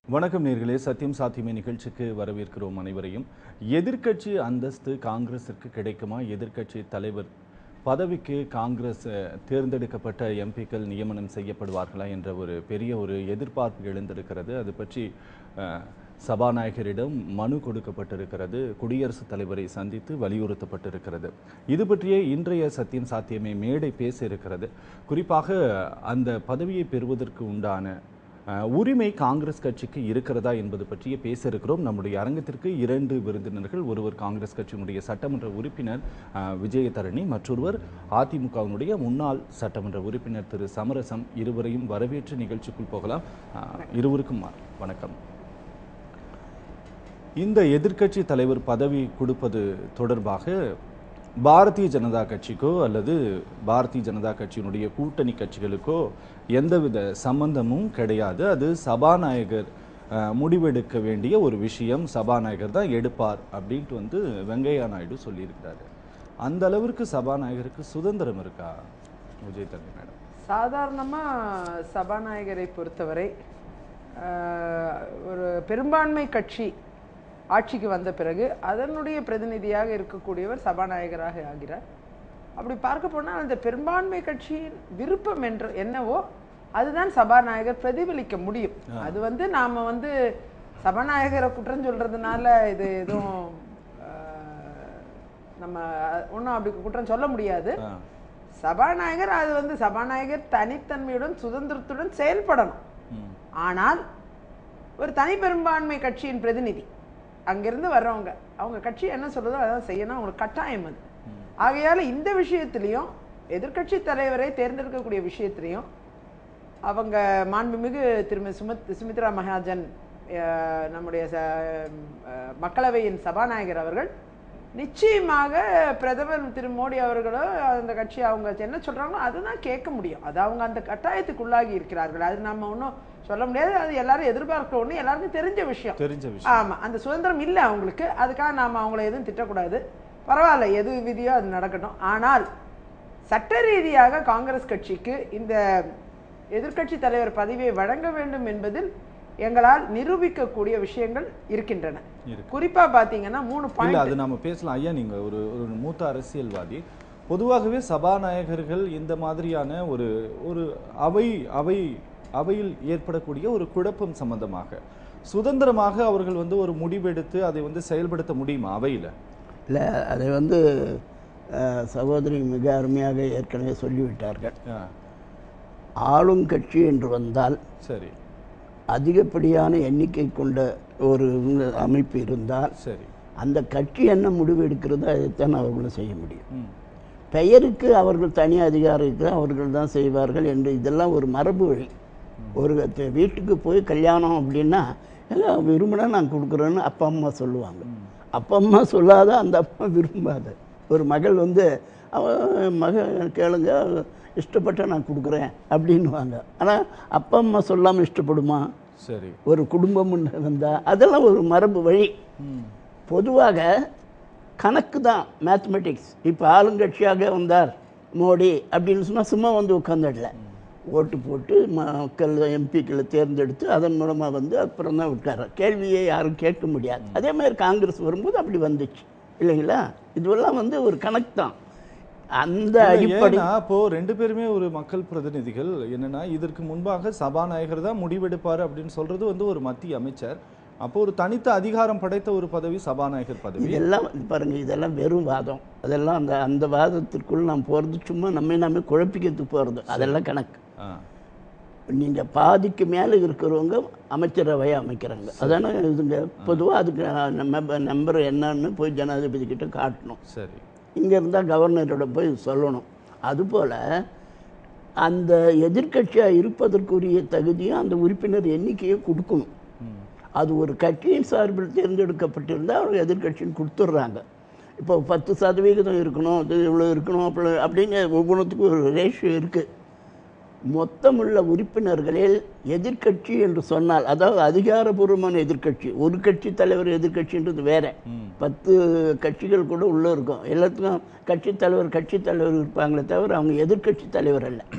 வணக்கம் நேர்களே சத்தியம் சாத்தியமே நிகழ்ச்சிக்கு வரவேற்கிறோம் அனைவரையும் எதிர்க்கட்சி அந்தஸ்து காங்கிரசிற்கு கிடைக்குமா எதிர்க்கட்சி தலைவர் பதவிக்கு காங்கிரஸ் அஹ், தேர்ந்தெடுக்கப்பட்ட எம்பிக்கள் நியமனம் செய்யப்படுவார்களா என்ற ஒரு பெரிய ஒரு எதிர்பார்ப்பு எழுந்திருக்கிறது அது பற்றி அஹ், சபாநாயகரிடம் மனு கொடுக்கப்பட்டிருக்கிறது குடியரசுத் தலைவரை சந்தித்து வலியுறுத்தப்பட்டிருக்கிறது இது பற்றிய இன்றைய சத்தியம் சாத்தியமே மேடை பேச இருக்கிறது குறிப்பாக அந்த பதவியை பெறுவதற்கு உண்டான அஹ், உரிமை காங்கிரஸ் கட்சிக்கு இருக்கிறதா என்பது பற்றிய பேச இருக்கிறோம் நம்முடைய அரங்கத்திற்கு இரண்டு விருந்தினர்கள் ஒருவர் காங்கிரஸ் கட்சியினுடைய சட்டமன்ற உறுப்பினர் அஹ், விஜயதரணி மற்றொருவர் அதிமுகவினுடைய முன்னாள் சட்டமன்ற உறுப்பினர் திரு சமரசம் இருவரையும் வரவேற்று நிகழ்ச்சிக்குள் போகலாம் அஹ், இருவருக்கும் வ- வணக்கம் இந்த எதிர்க்கட்சி தலைவர் பதவி கொடுப்பது தொடர்பாக பாரதிய ஜனதா கட்சிக்கோ அல்லது பாரதிய ஜனதா கட்சியினுடைய கூட்டணி கட்சிகளுக்கோ எந்தவித சம்பந்தமும் கிடையாது அது சபாநாயகர் அஹ், முடிவெடுக்க வேண்டிய ஒரு விஷயம் சபாநாயகர் தான் எடுப்பார் அப்படின்ட்டு வந்து வெங்கையா நாயுடு சொல்லியிருக்கிறாரு அந்த அளவிற்கு சபாநாயகருக்கு சுதந்திரம் இருக்கா விஜய் தரணி மேடம் சாதாரணமாக சபாநாயகரை பொறுத்தவரை ஆஹ், ஒரு பெரும்பான்மை கட்சி ஆட்சிக்கு வந்த பிறகு அதனுடைய பிரதிநிதியாக இருக்கக்கூடியவர் சபாநாயகராக ஆகிறார் அப்படி பார்க்க போனால் அந்த பெரும்பான்மை கட்சியின் விருப்பம் என்று என்னவோ அதுதான் சபாநாயகர் பிரதிபலிக்க முடியும் அது வந்து நாம வந்து சபாநாயகரை குற்றம் சொல்றதுனால இது எதுவும் ஆஹ், நம்ம ஒன்றும் அப்படி குற்றம் சொல்ல முடியாது ஆ, சபாநாயகர் அது வந்து சபாநாயகர் தனித்தன்மையுடன் சுதந்திரத்துடன் செயல்படணும் ம், ஆனால் ஒரு தனி பெரும்பான்மை கட்சியின் பிரதிநிதி அங்கிருந்து வர்றவங்க அவங்க கட்சி என்ன சொல்லுதோ அதான் செய்யணும் அவங்களுக்கு கட்டாயம் அது ஆகையால இந்த விஷயத்திலையும் எதிர்க்கட்சி தலைவரை தேர்ந்தெடுக்கக்கூடிய விஷயத்திலையும் அவங்க மாண்புமிகு திருமதி சுமித் சுமித்ரா மகாஜன் அஹ், நம்முடைய ச- அஹ், மக்களவையின் சபாநாயகர் அவர்கள் நிச்சயமாக பிரதமர் திரு மோடி அவர்களோ அந்த கட்சி அவங்க என்ன சொல்றாங்களோ அதுதான் கேட்க முடியும் அது அவங்க அந்த கட்டாயத்துக்குள்ளாகி இருக்கிறார்கள் அது நம்ம ஒன்றும் சொல்ல முடியாது அது எல்லாரும் எதிர்பார்க்க ஒன்று எல்லாருக்கும் தெரிஞ்ச விஷயம் தெரிஞ்ச விஷயம் ஆமா அந்த சுதந்திரம் இல்லை அவங்களுக்கு அதுக்காக நாம அவங்கள எதுவும் திட்டக்கூடாது பரவாயில்ல எது விதியோ அது நடக்கட்டும் ஆனால் சட்ட ரீதியாக காங்கிரஸ் கட்சிக்கு இந்த எதிர்க்கட்சி தலைவர் பதவியை வழங்க வேண்டும் என்பதில் எங்களால் நிரூபிக்கக்கூடிய விஷயங்கள் இருக்கின்றன இருக்கு. குறிப்பா பாத்தீங்கன்னா மூணு இல்ல பாயிண்ட் அது நாம பேசலாம் ஐயா நீங்க ஒரு ஒரு மூத்த அரசியல்வாதி பொதுவாகவே சபாநாயகர்கள் இந்த மாதிரியான ஒரு ஒரு அவை அவை அவையில் ஏற்படக்கூடிய ஒரு குழப்பம் சம்பந்தமாக சுதந்திரமாக அவர்கள் வந்து ஒரு முடிவெடுத்து அதை வந்து செயல்படுத்த முடியுமா அவையில இல்லை அதை வந்து அஹ், சகோதரி மிக அருமையாக ஏற்கனவே சொல்லிவிட்டார்கள் ஆ, ஆளும் கட்சி என்று வந்தால் சரி அதிகப்படியான எண்ணிக்கை கொண்ட ஒரு அமைப்பு இருந்தால் சரி அந்த கட்சி என்ன முடிவு எடுக்கிறதோ அதைத்தான் அவர்களும் செய்ய முடியும் ம், பெயருக்கு அவர்கள் தனி அதிகாரம் இருக்குது அவர்கள் தான் செய்வார்கள் என்று இதெல்லாம் ஒரு மரபு வழி ஒரு த- வீட்டுக்கு போய் கல்யாணம் அப்படின்னா எல்லாம் விரும்பினா நான் கொடுக்குறேன்னு அப்பா அம்மா சொல்லுவாங்க அப்பா அம்மா சொல்லாத அந்த அப்பா விரும்பாத ஒரு மகள் வந்து அவன் மக கேளுங்க இஷ்டப்பட்ட நான் கொடுக்குறேன் அப்படின்னுவாங்க ஆனால் அப்பா அம்மா சொல்லாமல் இஷ்டப்படுமா சரி ஒரு குடும்பம் வந்தால் அதெல்லாம் ஒரு மரபு வழி ம், பொதுவாக கணக்கு தான் மேத்தமெட்டிக்ஸ் இப்போ ஆளுங்கட்சியாக வந்தார் மோடி அப்படின்னு சொன்னால் சும்மா வந்து உட்காந்துடல ஓட்டு போட்டு மக்கள் எம்பிக்களை தேர்ந்தெடுத்து அதன் மூலமாக வந்து அப்புறம் தான் உட்கார கேள்வியை யாரும் கேட்க முடியாது அதே மாதிரி காங்கிரஸ் வரும்போது அப்படி வந்துச்சு இல்லைங்களா இதுவெல்லாம் வந்து ஒரு கணக்கு தான் அந்த இல்ல, அடிப்படை ஏன்னா அப்போ ரெண்டு பேருமே ஒரு மக்கள் பிரதிநிதிகள் என்னன்னா இதற்கு முன்பாக சபாநாயகர் தான் முடிவெடுப்பாரு அப்படின்னு சொல்றது வந்து ஒரு மத்திய அமைச்சர் அப்போ ஒரு தனித்த அதிகாரம் படைத்த ஒரு பதவி சபாநாயகர் பதவி இதெல்லாம் பாருங்க இதெல்லாம் வெறும் வாதம் அதெல்லாம் அந்த அந்த வாதத்திற்குள் நாம் போகிறது சும்மா நம்மை நாமே குழப்பிக்கிறதுக்கு போகிறது அதெல்லாம் கணக்கு ஆ, நீங்க பாதிக்கு மேலே இருக்கிறவங்க அமைச்சரவையை அமைக்கிறாங்க அதானே இதுங்க பொதுவாக அதுக்கு நம்ம நம்பர் என்னன்னு போய் ஜனாதிபதி கிட்ட காட்டணும் சரி இங்கே இருந்தால் கவர்னரோட போய் சொல்லணும் அதுபோல் அந்த எதிர்க்கட்சியாக இருப்பதற்குரிய தகுதியும் அந்த உறுப்பினர் எண்ணிக்கையை கொடுக்கணும் ம், அது ஒரு கட்சியின் சார்பில் தேர்ந்தெடுக்கப்பட்டிருந்தால் அவங்க எதிர்க்கட்சின்னு கொடுத்துட்றாங்க இப்போ பத்து சதவிகிதம் இருக்கணும் இது இவ்வளோ இருக்கணும் அப்படி அப்படின்னு ஒவ்வொன்றுத்துக்கும் ஒரு ரேஷியோ இருக்குது மொத்தமுள்ள உறுப்பினர்களில் எதிர்க்கட்சி என்று சொன்னால் அதாவது அதிகாரபூர்வமான எதிர்க்கட்சி ஒரு கட்சி தலைவர் எதிர்க்கட்சின்றது வேற ம். பத்து கட்சிகள் கூட உள்ளே இருக்கும் எல்லாத்துக்கும் கட்சி தலைவர் கட்சி தலைவர் இருப்பாங்களே தவிர அவங்க எதிர்க்கட்சி தலைவர் அல்ல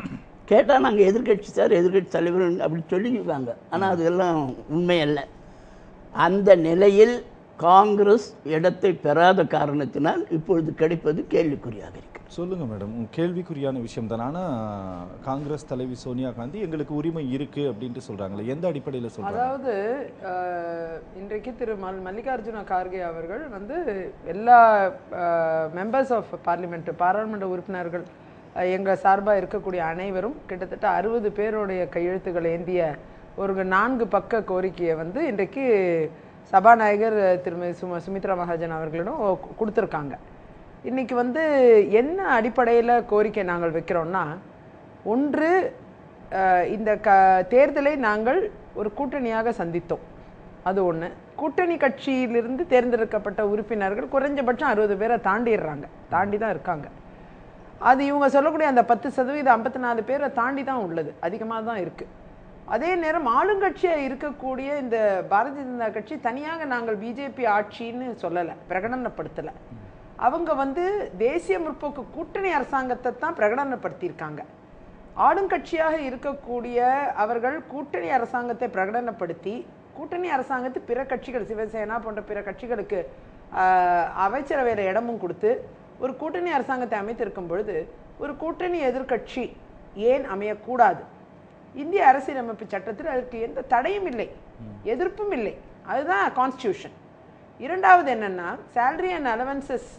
கேட்டால் நாங்கள் எதிர்க்கட்சி சார் எதிர்க்கட்சி தலைவர் அப்படி சொல்லிக்குவாங்க ஆனால் அதெல்லாம் உண்மை அல்ல அந்த நிலையில் காங்கிரஸ் இடத்தை பெறாத காரணத்தினால் இப்பொழுது கிடைப்பது கேள்விக்குறியாக இருக்கிறது சொல்லுங்க மேடம் உங்க கேள்விக்குறியான விஷயம் தான் ஆனா காங்கிரஸ் தலைவி சோனியா காந்தி எங்களுக்கு உரிமை இருக்கு அப்படின்ட்டு சொல்றாங்களே எந்த அடிப்படையில் சொல்றாங்க அதாவது அஹ், இன்றைக்கு திரு மல் மல்லிகார்ஜுன கார்கே அவர்கள் வந்து எல்லா மெம்பர்ஸ் ஆஃப் பார்லிமெண்ட் பாராளுமன்ற உறுப்பினர்கள் அஹ், எங்க சார்பா இருக்கக்கூடிய அனைவரும் கிட்டத்தட்ட அறுபது பேருடைய கையெழுத்துக்கள் ஏந்திய ஒரு நான்கு பக்க கோரிக்கையை வந்து இன்றைக்கு சபாநாயகர் திருமதி சும சுமித்ரா மகாஜன் அவர்களிடம் கு- கொடுத்திருக்காங்க இன்னைக்கு வந்து என்ன அடிப்படையில் கோரிக்கை நாங்கள் வைக்கிறோம்னா ஒன்று அஹ், இந்த க தேர்தலை நாங்கள் ஒரு கூட்டணியாக சந்தித்தோம் அது ஒன்று கூட்டணி கட்சியிலிருந்து தேர்ந்தெடுக்கப்பட்ட உறுப்பினர்கள் குறைஞ்சபட்சம் அறுபது பேரை தாண்டிடுறாங்க தாண்டி தான் இருக்காங்க அது இவங்க சொல்லக்கூடிய அந்த பத்து சதவீதம் ஐம்பத்தி நாலு பேரை தாண்டி தான் உள்ளது அதிகமாக தான் இருக்கு அதே நேரம் ஆளுங்கட்சியாக இருக்கக்கூடிய இந்த பாரதிய ஜனதா கட்சி தனியாக நாங்கள் பிஜேபி ஆட்சின்னு சொல்லலை பிரகடனப்படுத்தலை அவங்க வந்து தேசிய முற்போக்கு கூட்டணி அரசாங்கத்தை தான் பிரகடனப்படுத்தியிருக்காங்க ஆளுங்கட்சியாக இருக்கக்கூடிய அவர்கள் கூட்டணி அரசாங்கத்தை பிரகடனப்படுத்தி கூட்டணி அரசாங்கத்து பிற கட்சிகள் சிவசேனா போன்ற பிற கட்சிகளுக்கு ஆஹ், அமைச்சரவையில் இடமும் கொடுத்து ஒரு கூட்டணி அரசாங்கத்தை அமைத்திருக்கும் பொழுது ஒரு கூட்டணி எதிர்க்கட்சி ஏன் அமையக்கூடாது இந்திய அரசியலமைப்பு சட்டத்தில் அதற்கு எந்த தடையும் இல்லை எதிர்ப்பும் இல்லை அதுதான் கான்ஸ்டியூஷன் இரண்டாவது என்னன்னா சேலரி அண்ட் அலவன்சஸ்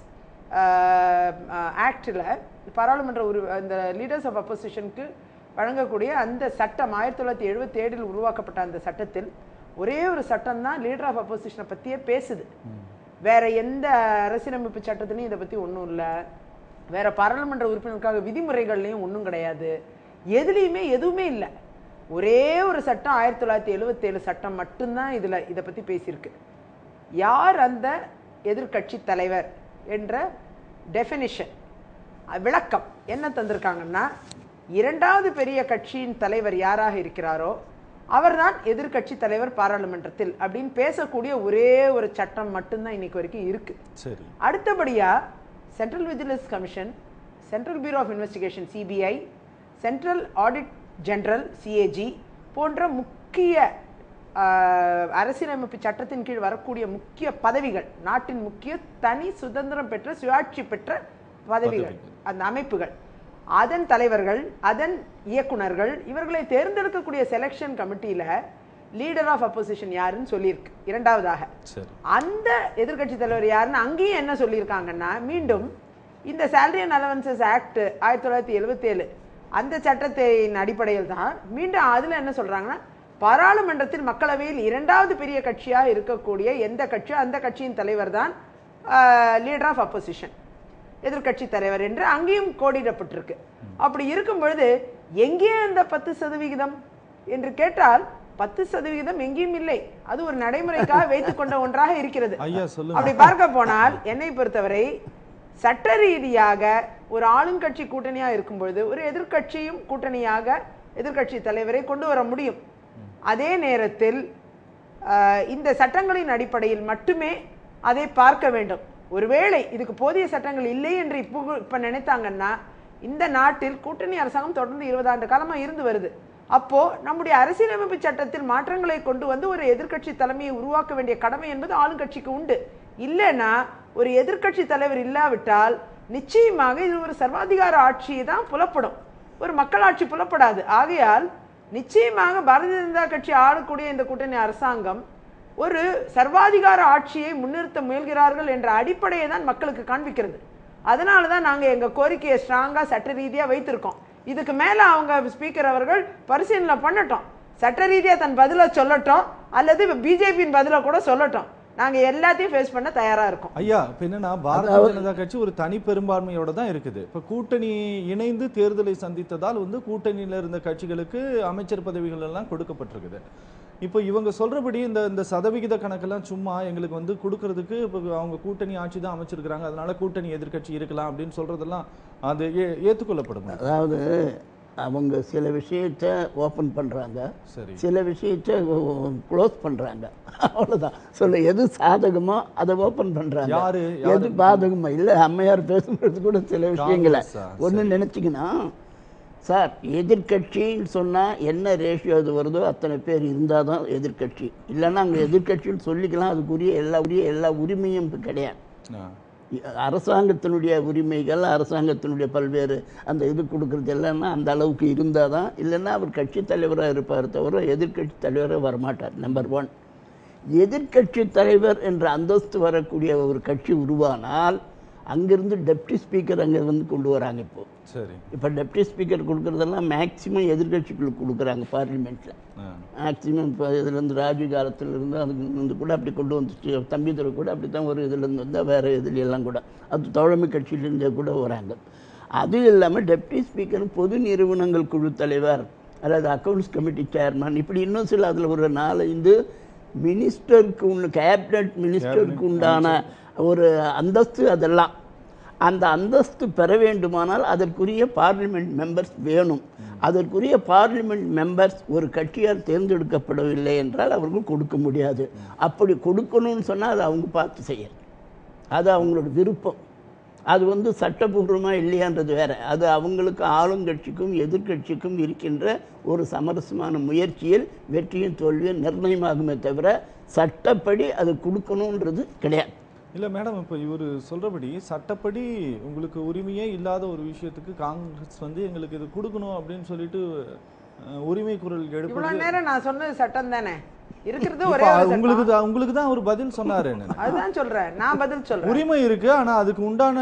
ஆக்டில் பாராளுமன்ற உரு அந்த லீடர்ஸ் ஆஃப் அப்போசிஷனுக்கு வழங்கக்கூடிய அந்த சட்டம் ஆயிரத்தி தொள்ளாயிரத்தி எழுபத்தி ஏழில் உருவாக்கப்பட்ட அந்த சட்டத்தில் ஒரே ஒரு சட்டம் தான் லீடர் ஆஃப் அப்போசிஷனை பற்றியே பேசுது வேற எந்த அரசியலமைப்பு சட்டத்திலையும் இதை பற்றி ஒன்றும் இல்லை வேற பாராளுமன்ற உறுப்பினருக்காக விதிமுறைகள்லையும் ஒன்றும் கிடையாது எதுலேயுமே எதுவுமே இல்லை ஒரே ஒரு சட்டம் ஆயிரத்தி தொள்ளாயிரத்தி எழுபத்தேழு சட்டம் மட்டும்தான் இதில் இதை பற்றி பேசியிருக்கு யார் அந்த எதிர்க்கட்சி தலைவர் என்ற டெஃபினிஷன் விளக்கம் என்ன தந்திருக்காங்கன்னா இரண்டாவது பெரிய கட்சியின் தலைவர் யாராக இருக்கிறாரோ அவர்தான் எதிர்க்கட்சி தலைவர் பாராளுமன்றத்தில் அப்படின்னு பேசக்கூடிய ஒரே ஒரு சட்டம் மட்டும்தான் இன்னைக்கு வரைக்கும் இருக்கு சரி அடுத்தபடியா central vigilance commission central bureau of investigation CBI central audit general CAG போன்ற முக்கிய ஆஹ், அரசியலமைப்பு சட்டத்தின் கீழ் வரக்கூடிய முக்கிய பதவிகள் நாட்டின் முக்கிய தனி சுதந்திரம் பெற்ற சுயாட்சி பெற்ற பதவிகள் அந்த அமைப்புகள் அதன் தலைவர்கள் அதன் இயக்குனர்கள் இவர்களை தேர்ந்தெடுக்கக்கூடிய செலெக்ஷன் கமிட்டியில லீடர் ஆஃப் அப்போசிஷன் யாருன்னு சொல்லியிருக்கு இரண்டாவதாக சரி அந்த எதிர்க்கட்சி தலைவர் யாருன்னு அங்கேயும் என்ன சொல்லியிருக்காங்கன்னா மீண்டும் இந்த சேலரி அண்ட் அலவன்சஸ் ஆக்ட் ஆயிரத்தி தொள்ளாயிரத்தி எழுபத்தேழு அந்த சட்டத்தின் அடிப்படையில் தான் மீண்டும் அதில் என்ன சொல்றாங்கன்னா பாராளுமன்றத்தில் மக்களவையில் இரண்டாவது பெரிய கட்சியாக இருக்கக்கூடிய எந்த கட்சியோ அந்த கட்சியின் தலைவர் தான் லீடர் ஆஃப் அப்போசிஷன் எதிர்க்கட்சி தலைவர் என்று அங்கேயும் கோடிடப்பட்டிருக்கு அப்படி இருக்கும் பொழுது எங்கே அந்த பத்து சதவிகிதம் என்று கேட்டால் பத்து சதவிகிதம் எங்கேயும் இல்லை அது ஒரு நடைமுறைக்காக வைத்துக் கொண்ட ஒன்றாக இருக்கிறது ஐயா சொல்லுங்க அப்படி பார்க்க போனால் என்னை பொறுத்தவரை சட்ட ரீதியாக ஒரு ஆளுங்கட்சி கூட்டணியா இருக்கும் பொழுது ஒரு எதிர்க்கட்சியும் கூட்டணியாக எதிர்க்கட்சி தலைவரை கொண்டு வர முடியும் அதே நேரத்தில் ஆஹ், இந்த சட்டங்களின் அடிப்படையில் மட்டுமே அதை பார்க்க வேண்டும் ஒருவேளை இதுக்கு போதிய சட்டங்கள் இல்லை என்று இப்போ இப்ப நினைத்தாங்கன்னா இந்த நாட்டில் கூட்டணி அரசாங்கம் தொடர்ந்து இருபது ஆண்டு காலமா இருந்து வருது அப்போ நம்முடைய அரசியலமைப்பு சட்டத்தில் மாற்றங்களை கொண்டு வந்து ஒரு எதிர்க்கட்சி தலைமையை உருவாக்க வேண்டிய கடமை என்பது ஆளுங்கட்சிக்கு உண்டு இல்லைன்னா ஒரு எதிர்க்கட்சி தலைவர் இல்லாவிட்டால் நிச்சயமாக இது ஒரு சர்வாதிகார ஆட்சி தான் புலப்படும் ஒரு மக்களாட்சி புலப்படாது ஆகையால் நிச்சயமாக பாரதிய ஜனதா கட்சி ஆளக்கூடிய இந்த கூட்டணி அரசாங்கம் ஒரு சர்வாதிகார ஆட்சியை முன்னிறுத்த முயல்கிறார்கள் என்ற அடிப்படையை தான் மக்களுக்கு காண்பிக்கிறது அதனால தான் நாங்க எங்க கோரிக்கையை ஸ்ட்ராங்கா சட்ட ரீதியா வைத்திருக்கோம் இதுக்கு மேல அவங்க ஸ்பீக்கர் அவர்கள் பரிசீலனை பண்ணட்டும் சட்ட ரீதியா தன் பதிலை சொல்லட்டும் அல்லது பிஜேபியின் பதிலை கூட சொல்லட்டும் நாங்க எல்லாத்தையும் ஃபேஸ் பண்ண தயாரா இருக்கோம் ஐயா இப்ப என்னன்னா பாரதிய ஜனதா கட்சி ஒரு தனி பெரும்பான்மையோட தான் இருக்குது இப்ப கூட்டணி இணைந்து தேர்தலை சந்தித்ததால் வந்து கூட்டணியில இருந்த கட்சிகளுக்கு அமைச்சர் பதவிகள் எல்லாம் கொடுக்கப்பட்டிருக்குது இப்போ இவங்க சொல்றபடி இந்த இந்த சதவிகித கணக்கெல்லாம் சும்மா எங்களுக்கு வந்து கொடுக்கறதுக்கு இப்போ அவங்க கூட்டணி ஆட்சி தான் அமைச்சிருக்கிறாங்க அதனால கூட்டணி எதிர்க்கட்சி இருக்கலாம் அப்படின்னு சொல்றதெல்லாம் அது ஏ- ஏத்துக்கொள்ளப்படுமா அதாவது அவங்க சில விஷயத்தை ஓப்பன் பண்ணுறாங்க சரி சில விஷயத்தை க்ளோஸ் பண்ணுறாங்க அவ்வளோதான் சொல்ல எது சாதகமோ அதை ஓப்பன் பண்ணுறாங்க யாரு எது பாதகமோ இல்லை அம்மையார் பேசும்போது கூட சில விஷயங்களை காங்கிரஸா? ஒன்று நினச்சிங்கன்னா சார் எதிர்க்கட்சின்னு சொன்னால் என்ன ரேஷியோ அது வருதோ அத்தனை பேர் இருந்தால் தான் எதிர்க்கட்சி இல்லைன்னா அங்கே எதிர்க்கட்சின்னு சொல்லிக்கலாம் அதுக்குரிய எல்லா உரிய எல்லா உரிமையும் இப்ப கிடையாது ஆ. அரசாங்கத்தினுடைய உரிமைகள் அரசாங்கத்தினுடைய பல்வேறு அந்த இது கொடுக்குறது எல்லாமே அந்த அளவுக்கு இருந்தால் தான் இல்லைன்னா அவர் கட்சி தலைவராக இருப்பார் தவிர எதிர்க்கட்சி தலைவராக வரமாட்டார் நம்பர் ஒன் எதிர்க்கட்சி தலைவர் என்ற அந்தஸ்து வரக்கூடிய ஒரு கட்சி உருவானால் அங்கிருந்து டெப்டி ஸ்பீக்கர் அங்கே வந்து கொண்டு வராங்க இப்போ சரி இப்போ டெப்டி ஸ்பீக்கர் கொடுக்குறதெல்லாம் மேக்சிமம் எதிர்க்கட்சிகளுக்கு கொடுக்குறாங்க பார்லிமெண்ட்டில் ஆ. மேக்சிமம் இப்போ இதுலேருந்து ராஜீவ் காலத்திலிருந்து அதுக்கு இருந்து கூட அப்படி கொண்டு வந்துச்சு தம்பிதுரை கூட அப்படி தான் ஒரு இதுலேருந்து வந்தால் வேறு இதுல எல்லாம் கூட அது தோழமை கட்சியிலேருந்தே கூட வராங்க அது இல்லாமல் டெப்டி ஸ்பீக்கர் பொது நிறுவனங்கள் குழு தலைவர் அதாவது அக்கௌண்ட்ஸ் கமிட்டி சேர்மன் இப்படி இன்னும் சில அதில் ஒரு நாலஞ்சு மினிஸ்டருக்கு உள்ள கேபினட் மினிஸ்டருக்கு உண்டான ஒரு அந்தஸ்து அதெல்லாம் அந்த அந்தஸ்து பெற வேண்டுமானால் அதற்குரிய பார்லிமெண்ட் மெம்பர்ஸ் வேணும் அதற்குரிய பார்லிமெண்ட் மெம்பர்ஸ் ஒரு கட்சியால் தேர்ந்தெடுக்கப்படவில்லை என்றால் அவர்கள் கொடுக்க முடியாது அப்படி கொடுக்கணும்னு சொன்னால் அது அவங்க பார்த்து செய்யணும் அது அவங்களோட விருப்பம் அது வந்து சட்டபூர்வமாக இல்லையான்றது வேற அது அவங்களுக்கு ஆளுங்கட்சிக்கும் எதிர்க்கட்சிக்கும் இருக்கின்ற ஒரு சமரசமான முயற்சியில் வெற்றியும் தோல்வியும் நிர்ணயமாகுமே தவிர சட்டப்படி அது கொடுக்கணுன்றது கிடையாது இல்ல மேடம் இப்போ இவர் சொல்றபடி சட்டப்படி உங்களுக்கு உரிமையே இல்லாத ஒரு விஷயத்துக்கு காங்கிரஸ் வந்து எங்களுக்கு இது கொடுக்கணும் அப்படின்னு சொல்லிட்டு அஹ், உரிமை குரல் எழுப்புறது இவ்வளவு நேரம் நான் சொன்னது சட்டம் தானே இருக்கிறது இப்ப ஒரே ஒரு சட்டம். உங்களுக்கு தான் உங்களுக்கு தான் அவர் பதில் சொன்னாரு என்ன அதுதான் சொல்றேன் நான் பதில் சொல்றேன் உரிமை இருக்கு ஆனா அதுக்கு உண்டான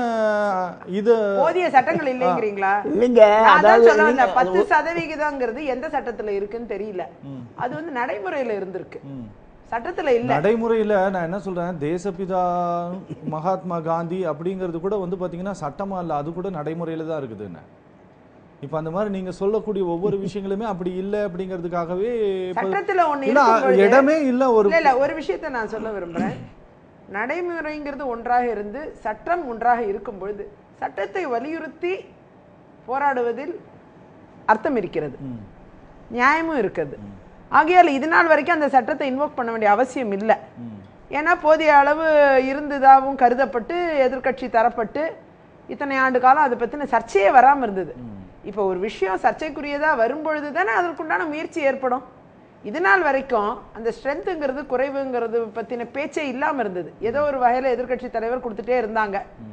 இது போதிய சட்டங்கள் இல்லைங்கிறீங்களா இல்லைங்க நான் தான் அதாவது சொல்ல வந்தேன் நீங்க- பத்து சதவிகிதங்கிறது எந்த சட்டத்துல இருக்குன்னு தெரியல அது வந்து நடைமுறையில இருந்திருக்கு ம். சட்டத்துல இல்ல நடைமுறையில நான் என்ன சொல்றேன் தேசபிதா மகாத்மா காந்தி அப்படிங்கிறது கூட வந்து பாத்தீங்கன்னா சட்டமா இல்ல அது கூட நடைமுறையில தான் இருக்குதுன்னு இப்ப அந்த மாதிரி நீங்க சொல்லக்கூடிய ஒவ்வொரு விஷயங்களுமே அப்படி இல்ல அப்படிங்கிறதுக்காகவே இப்ப- சட்டத்துல ஒண்ணு இல்ல இருக்கும் பொழுது- இடமே இல்ல ஒரு இல்ல இல்ல ஒரு விஷயத்தை நான் சொல்ல விரும்புறேன் நடைமுறைங்கிறது ஒன்றாக இருந்து சட்டம் ஒன்றாக இருக்கும் பொழுது சட்டத்தை வலியுறுத்தி போராடுவதில் அர்த்தம் இருக்கிறது ம். நியாயமும் இருக்குது ஆகையால் இது நாள் வரைக்கும் அந்த சட்டத்தை இன்வோக் பண்ண வேண்டிய அவசியம் இல்லை ம். ஏன்னா போதிய அளவு இருந்ததாகவும் கருதப்பட்டு எதிர்க்கட்சி தரப்பட்டு இத்தனை ஆண்டு காலம் அதை பத்தின சர்ச்சையே வராம இருந்தது இப்போ ஒரு விஷயம் சர்ச்சைக்குரியதா வரும்பொழுது தானே அதற்குண்டான முயற்சி ஏற்படும் இது நாள் வரைக்கும் அந்த ஸ்ட்ரென்த்துங்கிறது குறைவுங்கிறது பத்தின பேச்சே இல்லாம இருந்தது ஏதோ ஒரு வகையில எதிர்க்கட்சி தலைவர் கொடுத்துட்டே இருந்தாங்க